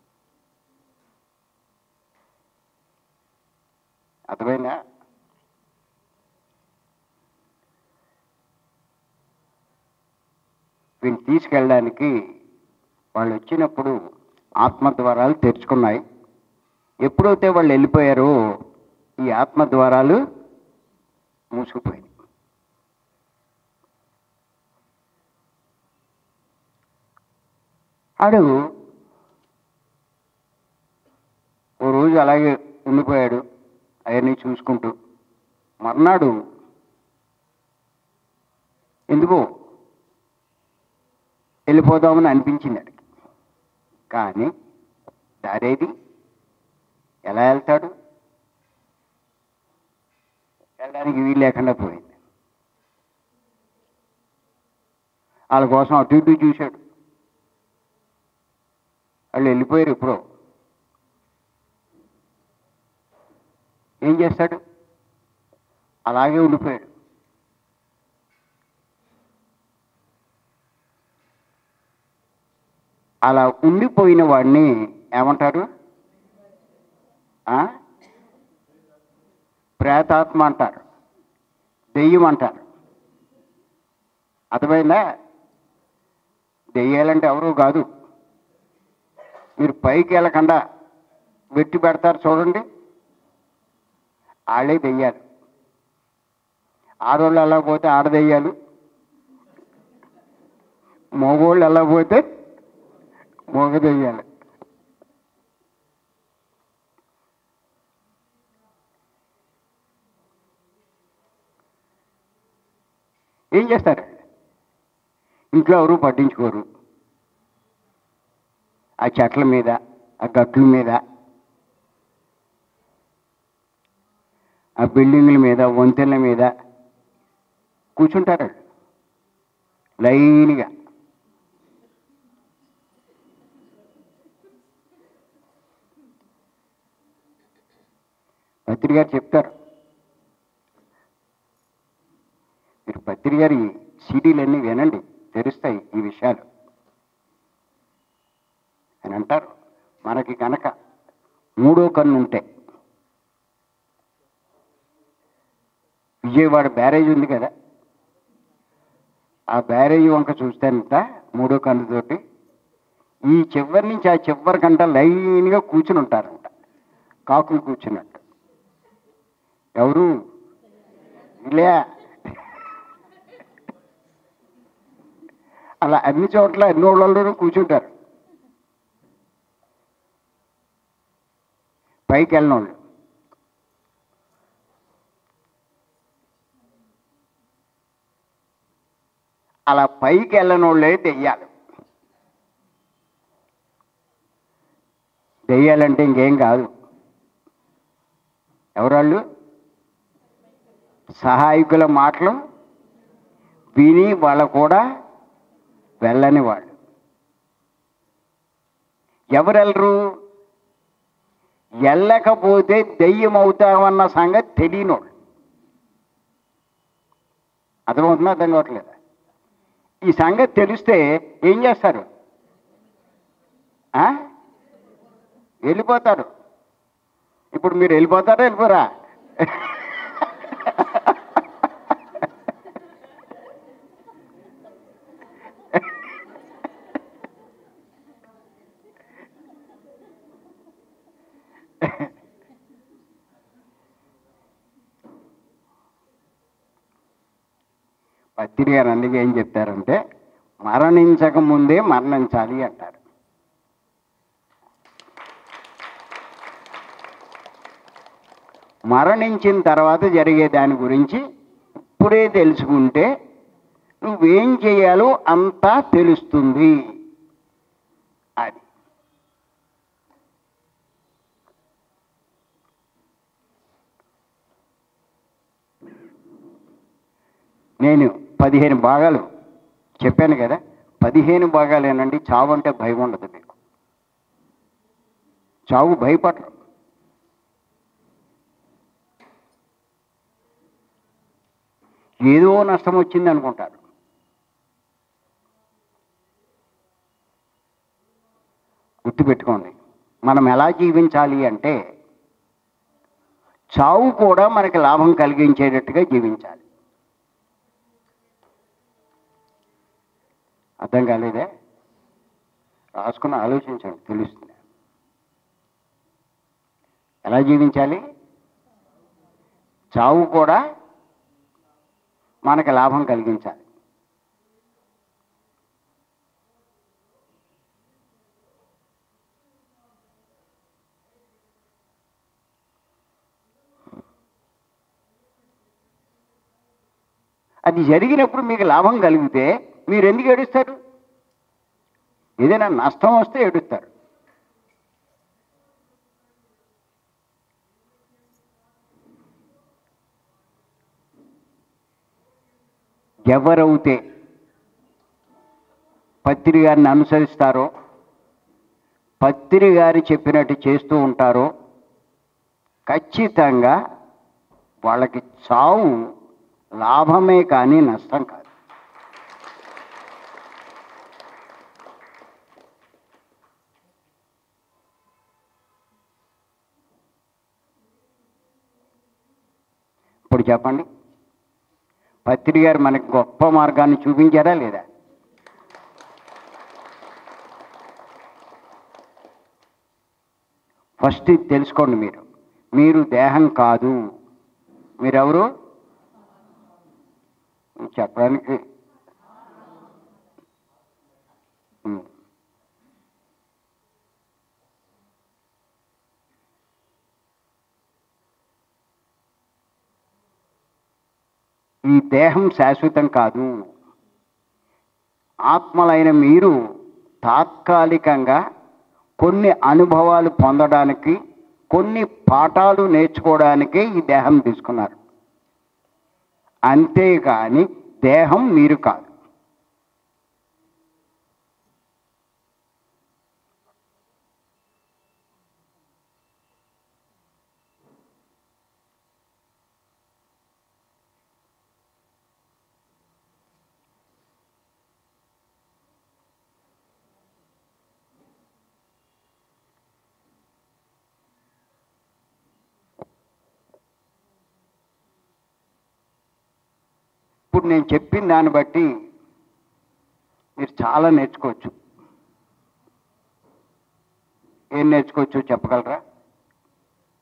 అర్థమైందా వీళ్ళు తీసుకెళ్ళడానికి వాళ్ళు వచ్చినప్పుడు ఆత్మ ద్వారాలు తెరుచుకున్నాయి ఎప్పుడైతే వాళ్ళు వెళ్ళిపోయారో ఈ ఆత్మ ద్వారాలు మూసుకుపోయింది ఆడు ఓ రోజు అలాగే ఉండిపోయాడు అవన్నీ చూసుకుంటూ మర్నాడు ఎందుకో వెళ్ళిపోదామని అనిపించింది అడిగి కానీ దారేది ఎలా వెళ్తాడు వెళ్ళడానికి వీలు లేకుండా పోయింది వాళ్ళ కోసం అటు ఇటు చూశాడు వాళ్ళు వెళ్ళిపోయారు ఎప్పుడో ఏం చేస్తాడు అలాగే ఉండిపోయాడు అలా ఉండిపోయిన వాడిని ఏమంటారు ఆ? ప్రేతాత్మ అంటారు దెయ్యం అంటారు అర్థమైందా దెయ్యాలంటే ఎవరు కాదు మీరు పైకి వెళ్ళకుండా వెట్టి పెడతారు చూడండి వాళ్ళే దెయ్యాలు ఆడవాళ్ళు ఎలా పోతే ఆడదెయ్యాలు మగోళ్ళు ఎలా పోతే మగ దెయ్యాలు ఏం చేస్తారు ఇంట్లో ఎవరు పట్టించుకోరు ఆ చెట్ల మీద ఆ గట్ల మీద ఆ బిల్డింగ్ల మీద వంతెనల మీద కూర్చుంటారు వాళ్ళు. లైన్గా పత్రి గారు చెప్తారు మీరు పత్రి గారి సీడీలన్నీ వినండి తెలుస్తాయి ఈ విషయాలు అని అంటారు మనకి కనుక మూడో కన్ను ఉంటే విజయవాడ బ్యారేజ్ ఉంది కదా ఆ బ్యారేజ్ వంక చూస్తానంట మూడో కన్నుతోటి ఈ చివరి నుంచి ఆ చివరి కంట లైన్గా కూర్చుని ఉంటారంట కాకులు కూర్చున్నట్టు ఎవరు ఇలా అలా అన్ని చోట్ల అన్ని ఊళ్ళలోనూ కూర్చుంటారు పైకి వెళ్ళిన వాళ్ళు అలా పైకి వెళ్ళని వాళ్ళే దెయ్యాలు దెయ్యాలంటే ఇంకేం కాదు ఎవరాళ్ళు సహాయకుల మాటలు విని వాళ్ళ కూడా వెళ్ళని వాళ్ళు ఎవరెళ్ళరు వెళ్ళకపోతే దెయ్యం అవుతామన్న సంగతి తెలియనోళ్ళు అర్థమవుతుందా అర్థం కావట్లేదా ఈ సంగతి తెలిస్తే ఏం చేస్తారు ఆ? వెళ్ళిపోతారు ఇప్పుడు మీరు వెళ్ళిపోతారా వెళ్ళిపోరా పత్రి గారు అందుకే ఏం చెప్తారంటే మరణించక ముందే మరణించాలి అంటారు మరణించిన తర్వాత జరిగే దాని గురించి ఇప్పుడే తెలుసుకుంటే నువ్వేం చేయాలో అంతా తెలుస్తుంది అది నేను పదిహేను భాగాలు చెప్పాను కదా పదిహేను భాగాలేనండి చావు అంటే భయం ఉండదు మీకు చావు భయపడరు ఏదో నష్టం వచ్చింది అనుకుంటారు గుర్తుపెట్టుకోండి మనం ఎలా జీవించాలి అంటే చావు కూడా మనకి లాభం కలిగించేటట్టుగా జీవించాలి అర్థం కాలేదే రాసుకుని ఆలోచించండి తెలుస్తుంది ఎలా జీవించాలి చావు కూడా మనకి లాభం కలిగించాలి అది జరిగినప్పుడు మీకు లాభం కలిగితే మీరు ఎందుకు ఏడుస్తారు ఏదైనా నష్టం వస్తే ఏడుస్తారు ఎవరైతే పత్రి గారిని అనుసరిస్తారో పత్రి గారు చెప్పినట్టు చేస్తూ ఉంటారో ఖచ్చితంగా వాళ్ళకి చావు లాభమే కానీ నష్టం కాదు ఇప్పుడు చెప్పండి పత్రి గారు మనకి గొప్ప మార్గాన్ని చూపించారా లేదా ఫస్ట్ ఇది తెలుసుకోండి మీరు మీరు దేహం కాదు మీరెవరు చెప్పడానికి ఉమ్. ఈ దేహం శాశ్వతం కాదు ఆత్మలైన మీరు తాత్కాలికంగా కొన్ని అనుభవాలు పొందడానికి కొన్ని పాఠాలు నేర్చుకోవడానికే ఈ దేహం తీసుకున్నారు అంతేగాని దేహం మీరు కాదు ఇప్పుడు నేను చెప్పిన దాన్ని బట్టి మీరు చాలా నేర్చుకోవచ్చు ఏం నేర్చుకోవచ్చు చెప్పగలరా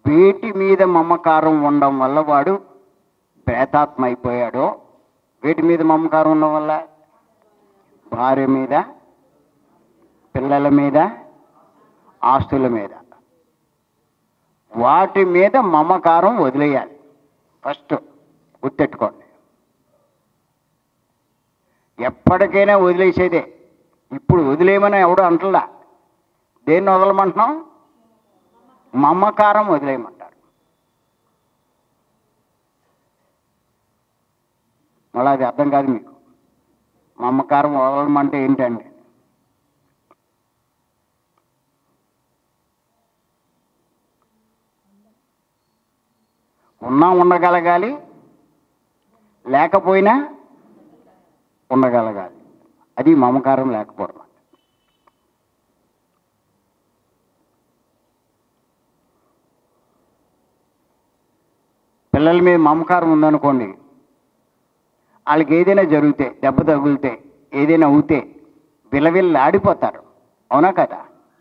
వేటి మీద మమకారం ఉండడం వల్ల వాడు ప్రేతాత్మ అయిపోయాడో వేటి మీద మమకారం ఉండడం వల్ల భార్య మీద పిల్లల మీద ఆస్తుల మీద వాటి మీద మమకారం వదిలేయాలి ఫస్ట్ గుర్తెట్టుకోండి ఎప్పటికైనా వదిలేసేదే ఇప్పుడు వదిలేయమని ఎవడు అంటలా దేన్ని వదలమంటున్నాం మమకారం వదిలేయమంటారు మళ్ళీ అది అర్థం కాదు మీకు మమకారం వదలమంటే ఏంటండి ఉన్నా ఉండగలగాలి లేకపోయినా ఉండగలగాలి అది మమకారం లేకపోవడం అంటే. పిల్లల మీద మమకారం ఉందనుకోండి వాళ్ళకి ఏదైనా జరిగితే దెబ్బ తగిలితే ఏదైనా అవుతే విలవిల్లు ఆడిపోతారు అవునా కదా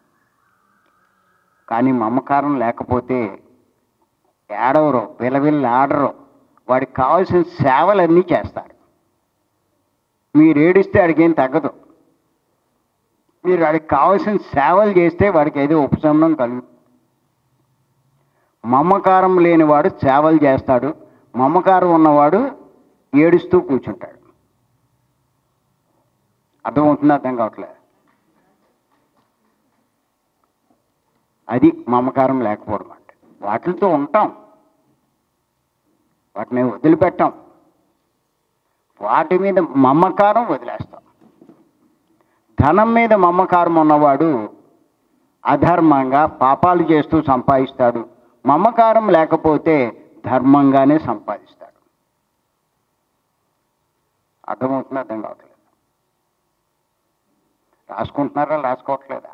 కానీ మమకారం లేకపోతే ఏడవరు విలవిల్లు ఆడరు వాడికి కావాల్సిన సేవలన్నీ చేస్తారు మీరు ఏడిస్తే వాడికి ఏం తగ్గదు మీరు వాడికి కావాల్సిన సేవలు చేస్తే వాడికి ఏదో ఉపశమనం కలుగు మమకారం లేనివాడు సేవలు చేస్తాడు మమకారం ఉన్నవాడు ఏడుస్తూ కూర్చుంటాడు అర్థమవుతుందా అర్థం కావట్లేదు అది మమకారం లేకపోవడం అంటే వాటితో ఉంటాం వాటిని వదిలిపెట్టాం వాటి మీద మమకారం వదిలేస్తాం ధనం మీద మమకారం ఉన్నవాడు అధర్మంగా పాపాలు చేస్తూ సంపాదిస్తాడు మమకారం లేకపోతే ధర్మంగానే సంపాదిస్తాడు అర్థమవుతుందా అర్థం కావట్లేదు రాసుకుంటున్నారా రాసుకోవట్లేదా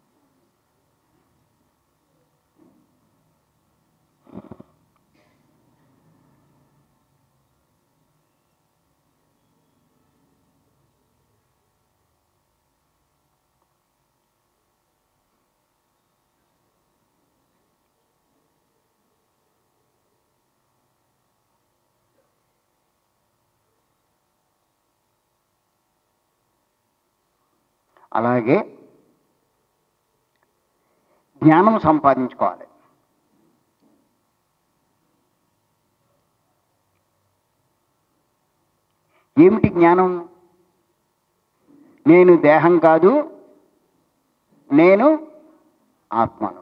అలాగే జ్ఞానం సంపాదించుకోవాలి ఏమిటి జ్ఞానం నేను దేహం కాదు నేను ఆత్మను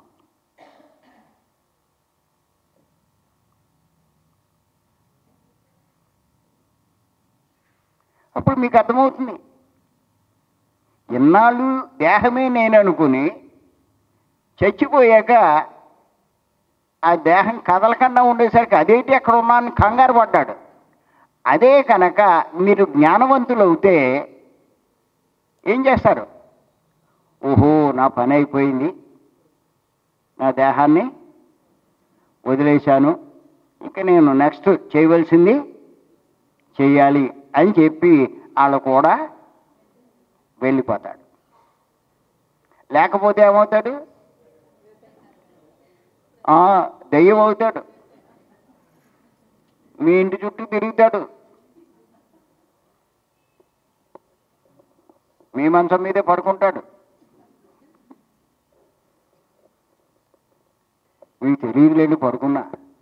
అప్పుడు మీకు అర్థమవుతుంది ఇన్నాళ్ళు దేహమే నేను అనుకుని చచ్చిపోయాక ఆ దేహం కదలకుండా ఉండేసరికి అదేంటి ఎక్కడ ఉన్నాను కంగారు పడ్డాడు అదే కనుక మీరు జ్ఞానవంతులు అవుతే ఏం చేస్తారు ఓహో నా పని అయిపోయింది నా దేహాన్ని వదిలేశాను ఇక నేను నెక్స్ట్ చేయవలసింది చెయ్యాలి అని చెప్పి వాళ్ళు కూడా వెళ్ళిపోతాడు లేకపోతే ఏమవుతాడు ఆ, దెయ్యం అవుతాడు మీ ఇంటి చుట్టూ తిరుగుతాడు మీ మంచం మీదే పడుకుంటాడు మీకు తెలియదులేండి పడుకున్నా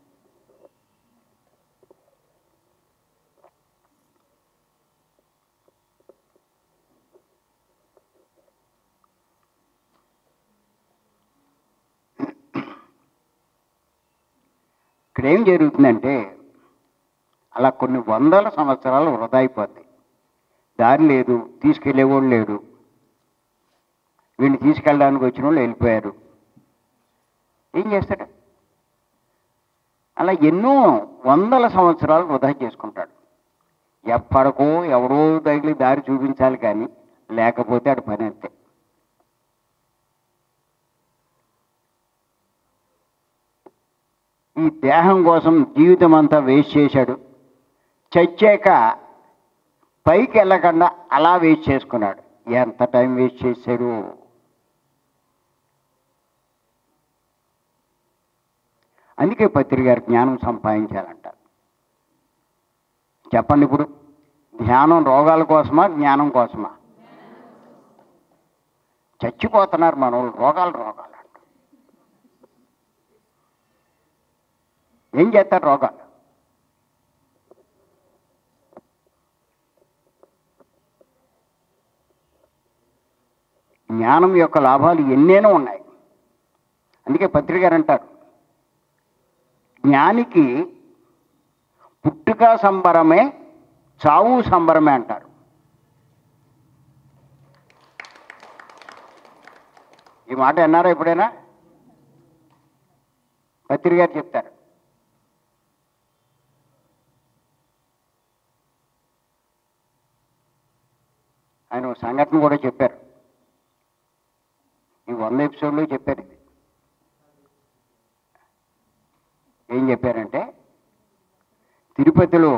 ఇక్కడ ఏం జరుగుతుందంటే అలా కొన్ని వందల సంవత్సరాలు వృధా అయిపోద్ది దారి లేదు తీసుకెళ్ళేవాడు లేడు వీడిని తీసుకెళ్ళడానికి వచ్చిన వాళ్ళు వెళ్ళిపోయారు ఏం చేస్తాడు అలా ఎన్నో వందల సంవత్సరాలు వృధా చేసుకుంటాడు ఎప్పటికో ఎవరో తగిలి దారి చూపించాలి కానీ లేకపోతే ఆడు పని అంతే ఈ దేహం కోసం జీవితం అంతా వేస్ట్ చేశాడు చచ్చాక పైకి వెళ్ళకుండా అలా వేస్ట్ చేసుకున్నాడు ఎంత టైం వేస్ట్ చేశాడు అందుకే పత్రిక గారు జ్ఞానం సంపాదించాలంటారు చెప్పండి ఇప్పుడు ధ్యానం రోగాల కోసమా జ్ఞానం కోసమా చచ్చిపోతున్నారు మన వాళ్ళు రోగాలు రోగాలు అంట ఏం చేస్తారు రోగాలు జ్ఞానం యొక్క లాభాలు ఎన్నేనో ఉన్నాయి అందుకే పత్రిక గారు అంటారు జ్ఞానికి పుట్టుక సంబరమే చావు సంబరమే అంటారు ఈ మాట అన్నారా ఎప్పుడైనా పత్రిక గారు చెప్తారు ఆయన ఒక సంఘటన కూడా చెప్పారు ఈ వంద ఎపిసోడ్లో చెప్పారు ఇది ఏం చెప్పారంటే తిరుపతిలో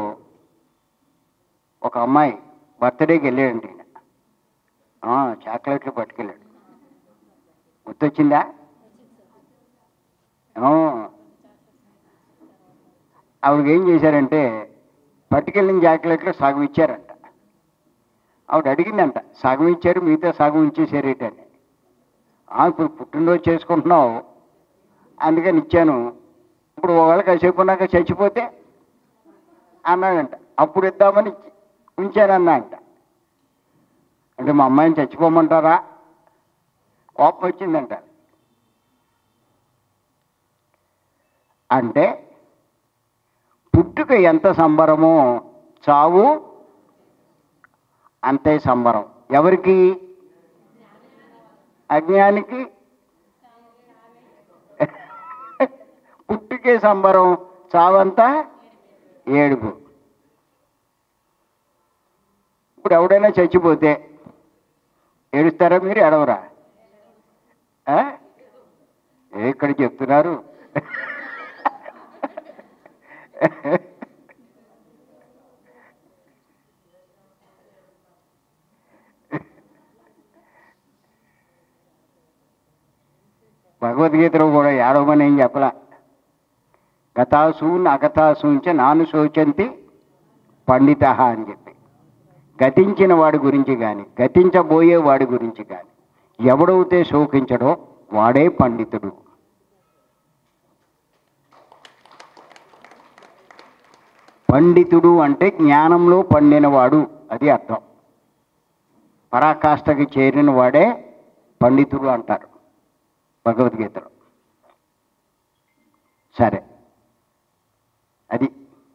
ఒక అమ్మాయి బర్త్డేకి వెళ్ళాడండి ఈయన ఆ, చాక్లెట్లు పట్టుకెళ్ళాడు గుర్తొచ్చిందా ఆ. ఆవిడకి ఏం చేశారంటే పట్టుకెళ్ళిన చాక్లెట్లు సగం ఇచ్చారంట ఆవిడ అడిగిందంట సగం ఇచ్చారు మిగతా సగం ఇచ్చేసారేటని "ఆ, ఇప్పుడు పుట్టినరోజు చేసుకుంటున్నావు అందుకని ఇచ్చాను ఇప్పుడు ఒకవేళ కాసేపు ఉన్నాక చచ్చిపోతే అన్నాడంట అప్పుడు ఇద్దామని ఇచ్చి- ఉంచానన్నా అంట అంటే మా అమ్మాయిని చచ్చిపోమంటారా కోపం వచ్చిందంట అంటే పుట్టుక ఎంత సంబరమో చావు అంతే సంబరం ఎవరికి అజ్ఞానికి పుట్టుకే సంబరం చావంతా ఏడుపు ఇప్పుడు ఎవడైనా చచ్చిపోతే ఏడుస్తారా మీరు ఎడవరా ఆ? ఏ ఇక్కడ చెప్తున్నారు భగవద్గీతలో కూడా ఏడవమని ఏం చెప్పలా గతాసూన్ అగతాసూంచ నాను శోచంతి పండిత అని చెప్పి గతించిన వాడి గురించి కానీ గతించబోయే వాడి గురించి కానీ ఎవడైతే శోకించడో వాడే పండితుడు పండితుడు అంటే జ్ఞానంలో పండినవాడు అది అర్థం పరాకాష్ఠకి చేరిన వాడే పండితుడు అంటారు భగవద్గీతలో సరే అది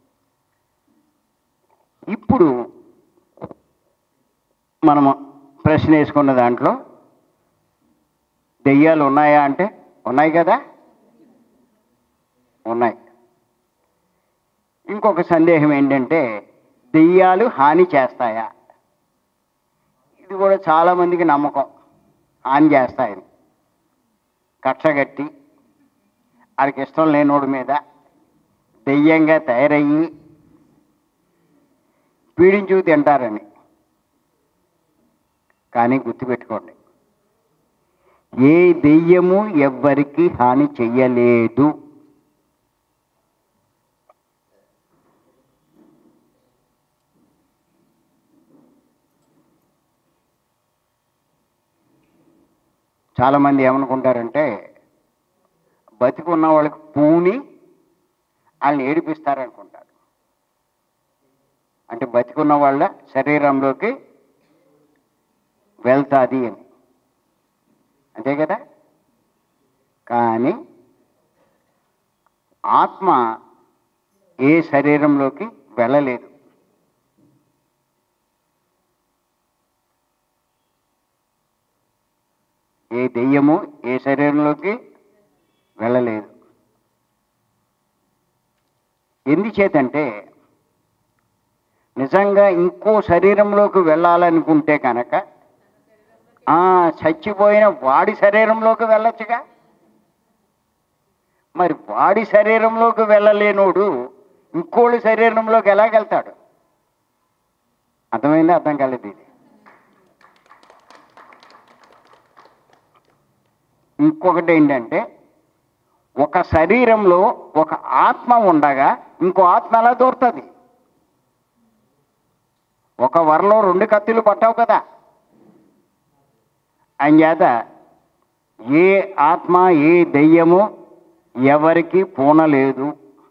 ఇప్పుడు మనము ప్రశ్న వేసుకున్న దాంట్లో దెయ్యాలు ఉన్నాయా అంటే ఉన్నాయి కదా ఉన్నాయి ఇంకొక సందేహం ఏంటంటే దెయ్యాలు హాని చేస్తాయా ఇది కూడా చాలామందికి నమ్మకం హాని చేస్తాయని కక్షగట్టి వాడికి ఇష్టం లేనోడి మీద దెయ్యంగా తయారయ్యి పీడించు తింటారని కానీ గుర్తుపెట్టుకోండి ఏ దెయ్యము ఎవ్వరికి హాని చెయ్యలేదు చాలామంది ఏమనుకుంటారంటే బతికున్న వాళ్ళకి పూని వాళ్ళని ఏడిపిస్తారనుకుంటారు అంటే బతికున్న వాళ్ళ శరీరంలోకి వెళ్తాది అని అంతే కదా కానీ ఆత్మ ఏ శరీరంలోకి వెళ్ళలేదు ఏ దెయ్యము ఏ శరీరంలోకి వెళ్ళలేదు ఎందుచేతంటే నిజంగా ఇంకో శరీరంలోకి వెళ్ళాలనుకుంటే కనుక ఆ చచ్చిపోయిన వాడి శరీరంలోకి వెళ్ళొచ్చుగా మరి వాడి శరీరంలోకి వెళ్ళలేనోడు ఇంకోళ్ళ శరీరంలోకి ఎలాగెళ్తాడు అర్థమైందా అర్థం కాలేదు ఇది ఇంకొకటి ఏంటంటే ఒక శరీరంలో ఒక ఆత్మ ఉండగా ఇంకో ఆత్మ ఎలా దూరుతుంది ఒక వరలో రెండు కత్తులు పట్టావు కదా అంచేత ఏ ఆత్మ ఏ దెయ్యము ఎవరికి పూనలేదు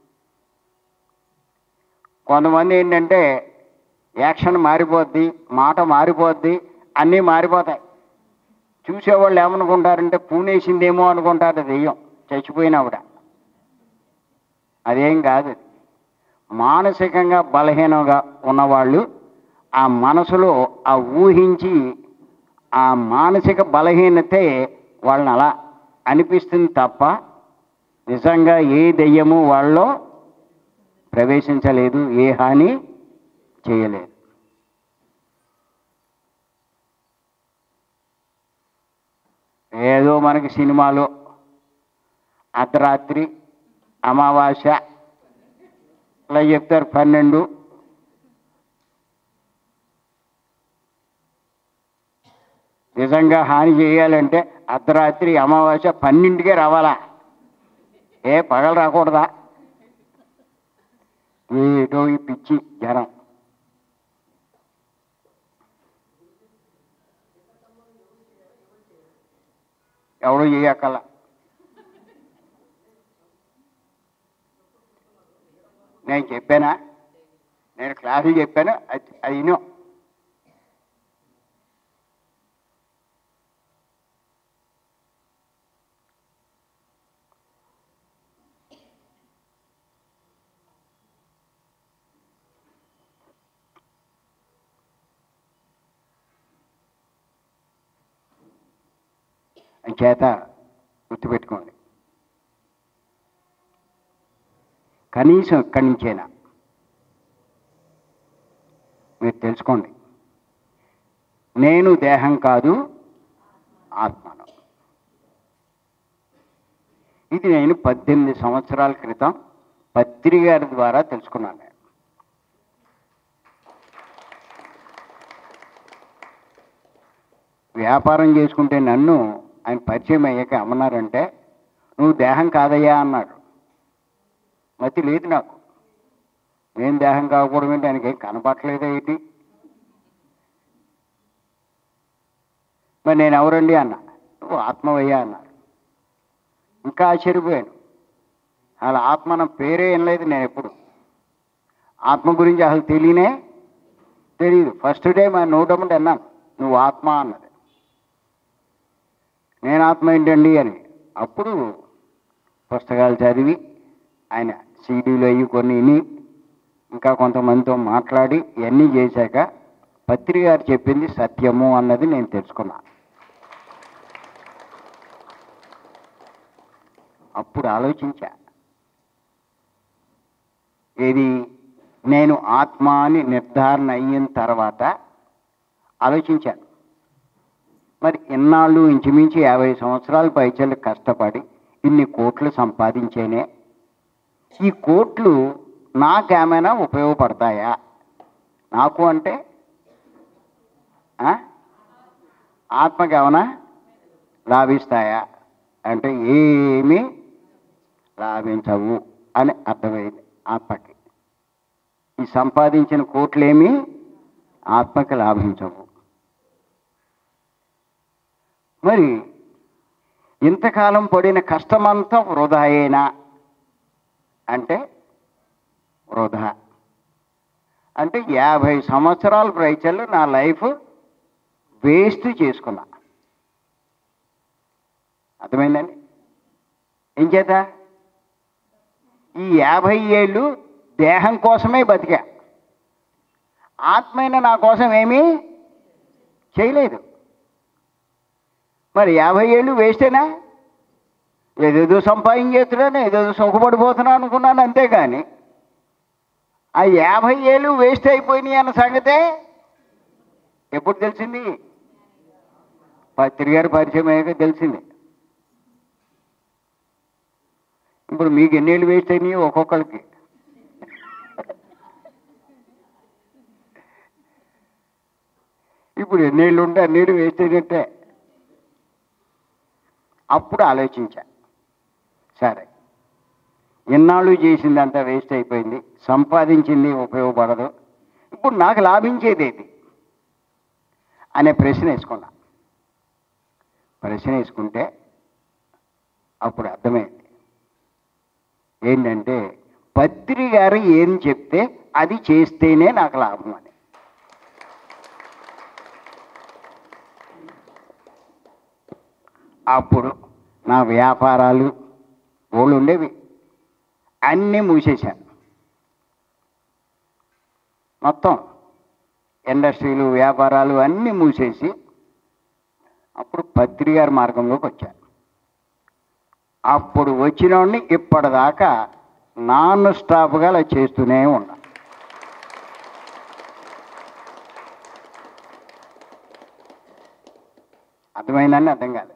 కొంతమంది ఏంటంటే యాక్షన్ మారిపోద్ది మాట మారిపోద్ది అన్నీ మారిపోతాయి చూసేవాళ్ళు ఏమనుకుంటారంటే పూనేసిందేమో అనుకుంటారు దెయ్యం చచ్చిపోయినవిడ అదేం కాదు మానసికంగా బలహీనంగా ఉన్నవాళ్ళు ఆ మనసులో ఆ ఊహించి ఆ మానసిక బలహీనతే వాళ్ళని అలా అనిపిస్తుంది తప్ప నిజంగా ఏ దెయ్యము వాళ్ళలో ప్రవేశించలేదు ఏ హాని చేయలేదు ఏదో మనకి సినిమాలో అర్ధరాత్రి అమావాస్య ఇలా చెప్తారు పన్నెండు నిజంగా హాని చేయాలంటే అర్ధరాత్రి అమావాస్య పన్నెండుకే రావాలా ఏ పగలు రాకూడదా ఏటో ఈ పిచ్చి జనం ఎవడు చేయక్కల నేను చెప్పానా నేను క్లాసులు చెప్పాను అది అది విను. చేత గుర్తుపెట్టుకోండి కనీసం ఇక్కడి నుంచైనా మీరు తెలుసుకోండి నేను దేహం కాదు ఆత్మను ఇది నేను పద్దెనిమిది సంవత్సరాల క్రితం పత్రిక గారి ద్వారా తెలుసుకున్నాను నేను వ్యాపారం చేసుకుంటే నన్ను ఆయన పరిచయం అయ్యాక అమ్మన్నారంటే నువ్వు దేహం కాదయ్యా అన్నాడు మతి లేదు నాకు నేను దేహం కాకపోవడం ఏంటి ఆయనకి ఏం కనపట్లేదా ఏంటి మరి నేను ఎవరండి అన్న నువ్వు ఆత్మవయ్యా అన్నారు ఇంకా ఆశ్చర్యపోయాను అలా ఆత్మ నా పేరే వినలేదు నేను ఎప్పుడు ఆత్మ గురించి అసలు తెలియనే తెలియదు ఫస్ట్ టైం ఆయన నోటమ్మటి అన్నాను నువ్వు ఆత్మ అన్నది నేను ఆత్మ ఏంటండి అని అప్పుడు పుస్తకాలు చదివి ఆయన సీడీలు అయ్యి కొన్ని విని ఇంకా కొంతమందితో మాట్లాడి ఇవన్నీ చేశాక పత్రిక గారు చెప్పింది సత్యము అన్నది నేను తెలుసుకున్నా అప్పుడు ఆలోచించా ఏది నేను ఆత్మ అని నిర్ధారణ అయిన తర్వాత ఆలోచించాను మరి ఇన్నాళ్ళు ఇంచుమించు యాభై సంవత్సరాల పైచలు కష్టపడి ఇన్ని కోట్లు సంపాదించేనే ఈ కోట్లు నాకేమైనా ఉపయోగపడతాయా నాకు అంటే ఆ? ఆత్మకి ఏమైనా లాభిస్తాయా అంటే ఏమీ లాభించవు అని అర్థమైంది ఆత్మకి ఈ సంపాదించిన కోట్లేమీ ఆత్మకి లాభించవు మరి ఇంతకాలం పడిన కష్టమంతా వృధాయేనా అంటే వృధా అంటే యాభై సంవత్సరాల ప్రైచల్లో నా లైఫ్ వేస్ట్ చేసుకున్నా అర్థమైందండి ఏం చేత ఈ యాభై ఏళ్ళు దేహం కోసమే బతికా ఆత్మైన నా కోసం ఏమీ చేయలేదు మరి యాభై ఏళ్ళు వేస్టేనా ఏదేదో సంపాదించేస్తున్నాను ఏదేదో సుఖపడిపోతున్నాను అనుకున్నాను అంతేగాని ఆ యాభై ఏళ్ళు వేస్ట్ అయిపోయినాయి అన్న సంగతే ఎప్పుడు తెలిసింది పత్రిక గారి పరిచయం అయ్యాక తెలిసింది ఇప్పుడు మీకు ఎన్నేళ్ళు వేస్ట్ అయినాయి ఒక్కొక్కరికి ఇప్పుడు ఎన్నేళ్ళు ఉంటే అన్నేళ్ళు వేస్ట్ అయినట్టే అప్పుడు ఆలోచించా సరే ఇన్నాళ్ళు చేసిందంతా వేస్ట్ అయిపోయింది సంపాదించింది ఉపయోగపడదు ఇప్పుడు నాకు లాభించేది ఏది అనే ప్రశ్న వేసుకున్నా ప్రశ్న వేసుకుంటే అప్పుడు అర్థమైంది ఏంటంటే పత్రి గారు ఏం చెప్తే అది చేస్తేనే నాకు లాభం అని అప్పుడు నా వ్యాపారాలు ఓళ్ళు ఉండేవి అన్నీ మూసేశాను మొత్తం ఇండస్ట్రీలు వ్యాపారాలు అన్నీ మూసేసి అప్పుడు పత్రి గారి మార్గంలోకి వచ్చాను అప్పుడు వచ్చినోడిని ఇప్పటిదాకా నాన్ స్టాప్గా అలా చేస్తూనే ఉన్నా అర్థమైందని అర్థం కాలేదు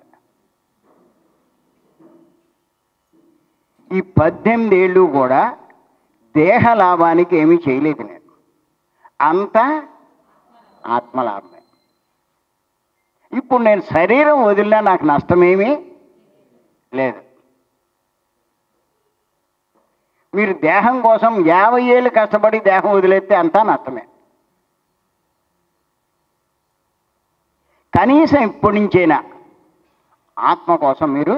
ఈ పద్దెనిమిది ఏళ్ళు కూడా దేహ లాభానికి ఏమీ చేయలేదు నేను అంతా ఆత్మలాభమే ఇప్పుడు నేను శరీరం వదిలినా నాకు నష్టమేమీ లేదు మీరు దేహం కోసం యాభై ఏళ్ళు కష్టపడి దేహం వదిలేస్తే అంతా నష్టమే కనీసం ఇప్పటి నుంచైనా ఆత్మ కోసం మీరు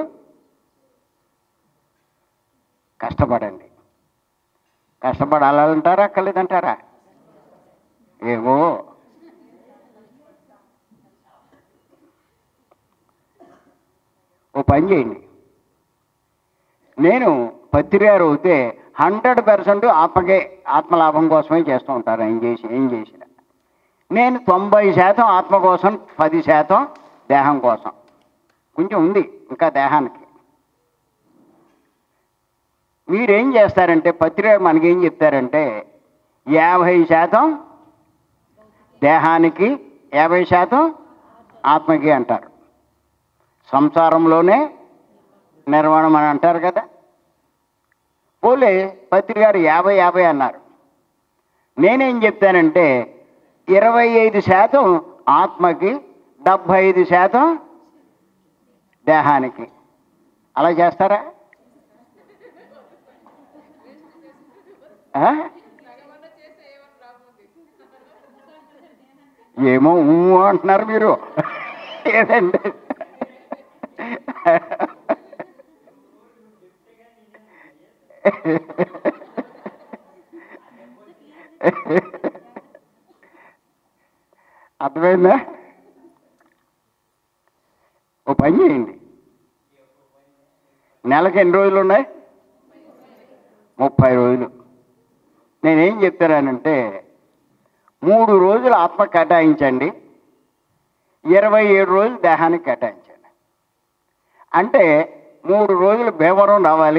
కష్టపడండి కష్టపడాలంటారా అక్కర్లేదంటారా ఏమో ఓ పని చేయండి నేను పత్రికారు అవుతే హండ్రెడ్ పర్సెంట్ ఆత్మకే ఆత్మలాభం కోసమే చేస్తూ ఉంటారు ఏం చేసి ఏం చేసిన నేను తొంభై శాతం ఆత్మ కోసం పది శాతం దేహం కోసం కొంచెం ఉంది ఇంకా దేహానికి మీరేం చేస్తారంటే పత్రిక మనకేం చెప్తారంటే యాభై శాతం దేహానికి యాభై శాతం ఆత్మకి అంటారు సంసారంలోనే నిర్మాణం అని అంటారు కదా పోలే పత్రిక గారు యాభై యాభై అన్నారు నేనేం చెప్తానంటే ఇరవై ఐదు శాతం ఆత్మకి డెబ్భై ఐదు శాతం దేహానికి అలా చేస్తారా ఆ? ఏమో ఊ అంటున్నారు మీరు ఏదండి అర్థమైందా ఓ పని చేయండి నెలకి ఎన్ని రోజులు ఉన్నాయి ముప్పై రోజులు నేనేం చెప్తానంటే మూడు రోజులు ఆత్మ కేటాయించండి ఇరవై ఏడు రోజులు దేహానికి కేటాయించండి అంటే మూడు రోజులు భీమవరం రావాలి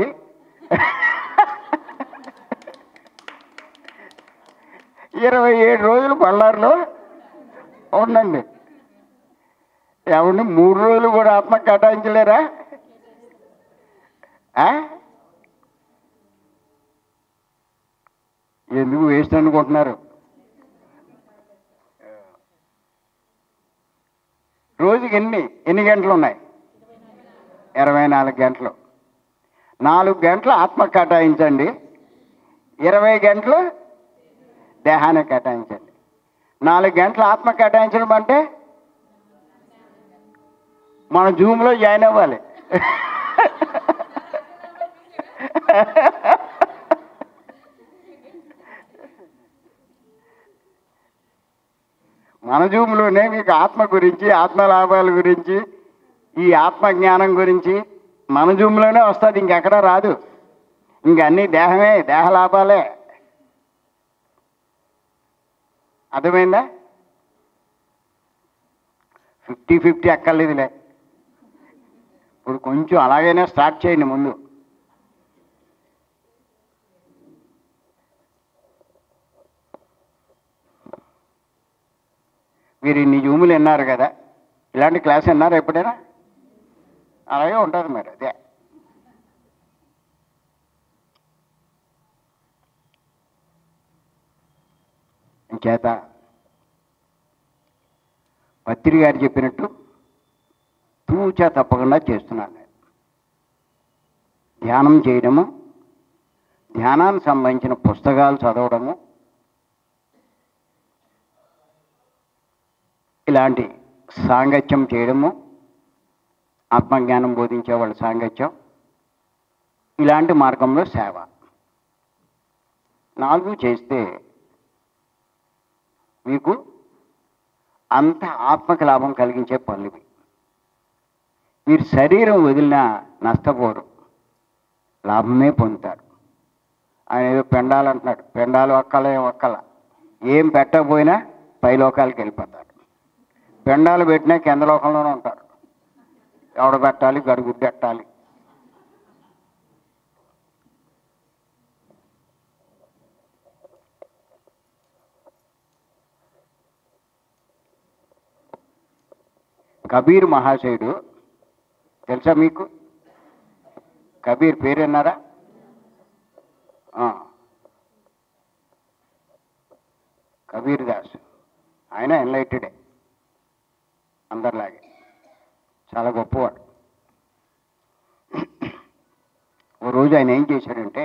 ఇరవై ఏడు రోజులు బళ్ళారిలో ఉండండి ఏమండి మూడు రోజులు కూడా ఆత్మ కేటాయించలేరా ఆ? ఎందుకు వేస్ట్ అనుకుంటున్నారు రోజుకి ఎన్ని ఎన్ని గంటలు ఉన్నాయి ఇరవై నాలుగు గంటలు నాలుగు గంటలు ఆత్మ కేటాయించండి ఇరవై గంటలు దేహానికి కేటాయించండి నాలుగు గంటలు ఆత్మ కేటాయించడం అంటే మన జూమ్లో జాయిన్ అవ్వాలి మన జూమ్లోనే మీకు ఆత్మ గురించి ఆత్మ లాభాల గురించి ఈ ఆత్మ జ్ఞానం గురించి మన జూమ్లోనే వస్తుంది ఇంకెక్కడ రాదు ఇంక అన్ని దేహమే దేహ లాభాలే అర్థమైందా ఫిఫ్టీ ఫిఫ్టీ అక్కర్లేదులే ఇప్పుడు కొంచెం అలాగైనా స్టార్ట్ చేయండి ముందు మీరు ఇన్ని జూములు విన్నారు కదా ఇలాంటి క్లాస్ విన్నారా ఎప్పుడైనా అలాగే ఉంటుంది మరి అదే చేత పత్రి గారు చెప్పినట్టు తూచా తప్పకుండా చేస్తున్నాను నేను. ధ్యానం చేయడము ధ్యానానికి సంబంధించిన పుస్తకాలు చదవడము ఇలాంటి సాంగత్యం చేయడము ఆత్మజ్ఞానం బోధించే వాళ్ళ సాంగత్యం ఇలాంటి మార్గంలో సేవ నాలుగు చేస్తే మీకు అంత ఆత్మక లాభం కలిగించే పనులు ఇవి మీరు శరీరం వదిలినా నష్టపోరు లాభమే పొందుతారు ఆయన ఏదో పెండాలు అంటున్నాడు పెండాలు ఒక్కల ఏం ఒక్కల ఏం పెట్టకపోయినా పైలోకాలకి వెళ్ళిపోతారు పెండాలు పెట్టినా కింద లోకంలోనే ఉంటారు ఎవడ పెట్టాలి గడుగుడ్డు పెట్టాలి కబీర్ మహాశయుడు తెలుసా మీకు కబీర్ పేరేన్నారా ఆ. కబీర్ దాస్ ఆయన ఎన్లైటెడే అందరిలాగే చాలా గొప్పవాడు ఓ రోజు ఆయన ఏం చేశాడంటే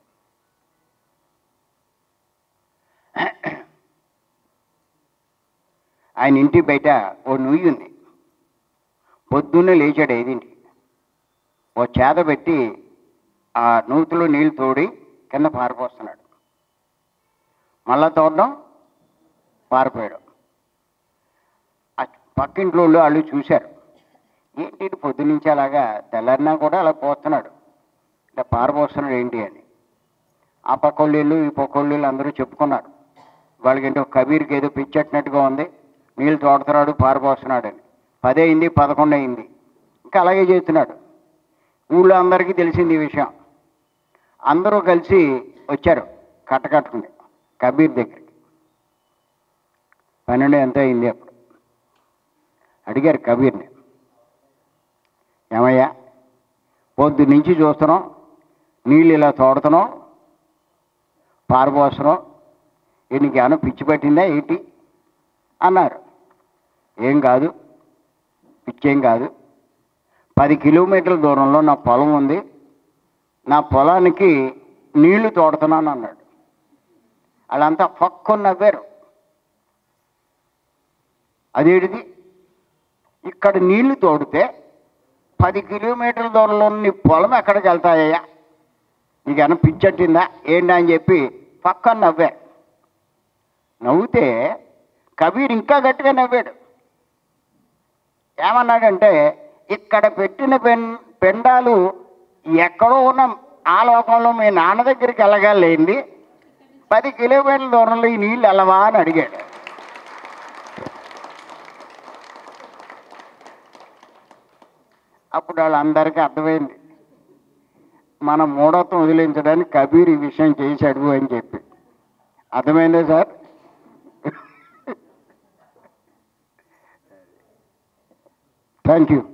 ఆయన ఇంటి బయట ఓ నుయ్యి ఉంది పొద్దున్నే లేచాడు ఐదింటికి ఓ చేత పెట్టి ఆ నూతిలో నీళ్లు తోడి కింద పారిపోస్తున్నాడు మళ్ళా తోడడం పారిపోయాడు ఆ పక్కింట్లో వాళ్ళు వాళ్ళు చూశారు ఏంటి ఇటు పొద్దు నుంచి అలాగా తెల్లారినా కూడా అలా పోస్తున్నాడు ఇలా పారిపోస్తున్నాడు ఏంటి అని ఆ పక్కోళ్ళు ఈ పక్కోళ్ళు అందరూ చెప్పుకున్నారు వాళ్ళకి ఏంటో కబీర్కి ఏదో పిచ్చెట్టినట్టుగా ఉంది నీళ్ళు తోడుతున్నాడు పారిపోస్తున్నాడు అని పదే అయింది పదకొండు అయింది ఇంకా అలాగే చేస్తున్నాడు ఊళ్ళో అందరికీ తెలిసింది ఈ విషయం అందరూ కలిసి వచ్చారు కట్టకట్టుకుని కబీర్ దగ్గరికి పన్నెండు ఎంత అయింది అప్పుడు అడిగారు కబీర్ని ఏమయ్యా పొద్దు నుంచి చూస్తున్నాం నీళ్ళు ఇలా తోడుతున్నాం పారబోస్తున్నాం నీకు ఏమైనా పిచ్చి పట్టిందా ఏంటి అన్నారు ఏం కాదు పిచ్చేం కాదు పది కిలోమీటర్ల దూరంలో నా పొలం ఉంది నా పొలానికి నీళ్లు తోడుతున్నాను అన్నాడు వాళ్ళంతా పక్కు నవ్వారు అదేంటిది ఇక్కడ నీళ్లు తోడితే పది కిలోమీటర్ల దూరంలో ఉన్న నీ పొలం ఎక్కడికి వెళ్తాయ్యా నీకు ఏమైనా పిచ్చట్టిందా ఏంటి అని చెప్పి పక్కన నవ్వా నవ్వుతే కబీర్ ఇంకా గట్టిగా నవ్వాడు ఏమన్నాడంటే ఇక్కడ పెట్టిన పెన్ పెండాలు ఎక్కడో ఉన్న ఆ లోకంలో మీ నాన్న దగ్గరికి వెళ్ళగలేంది పది కిలోమీటర్ల దూరంలో ఈ నీళ్ళు వెళ్ళవా అని అడిగాడు అప్పుడు వాళ్ళందరికీ అర్థమైంది మన మూఢత్వం వదిలించడానికి కబీర్ ఈ విషయం చేశాడు అని చెప్పి అర్థమైందా సార్ థ్యాంక్ యూ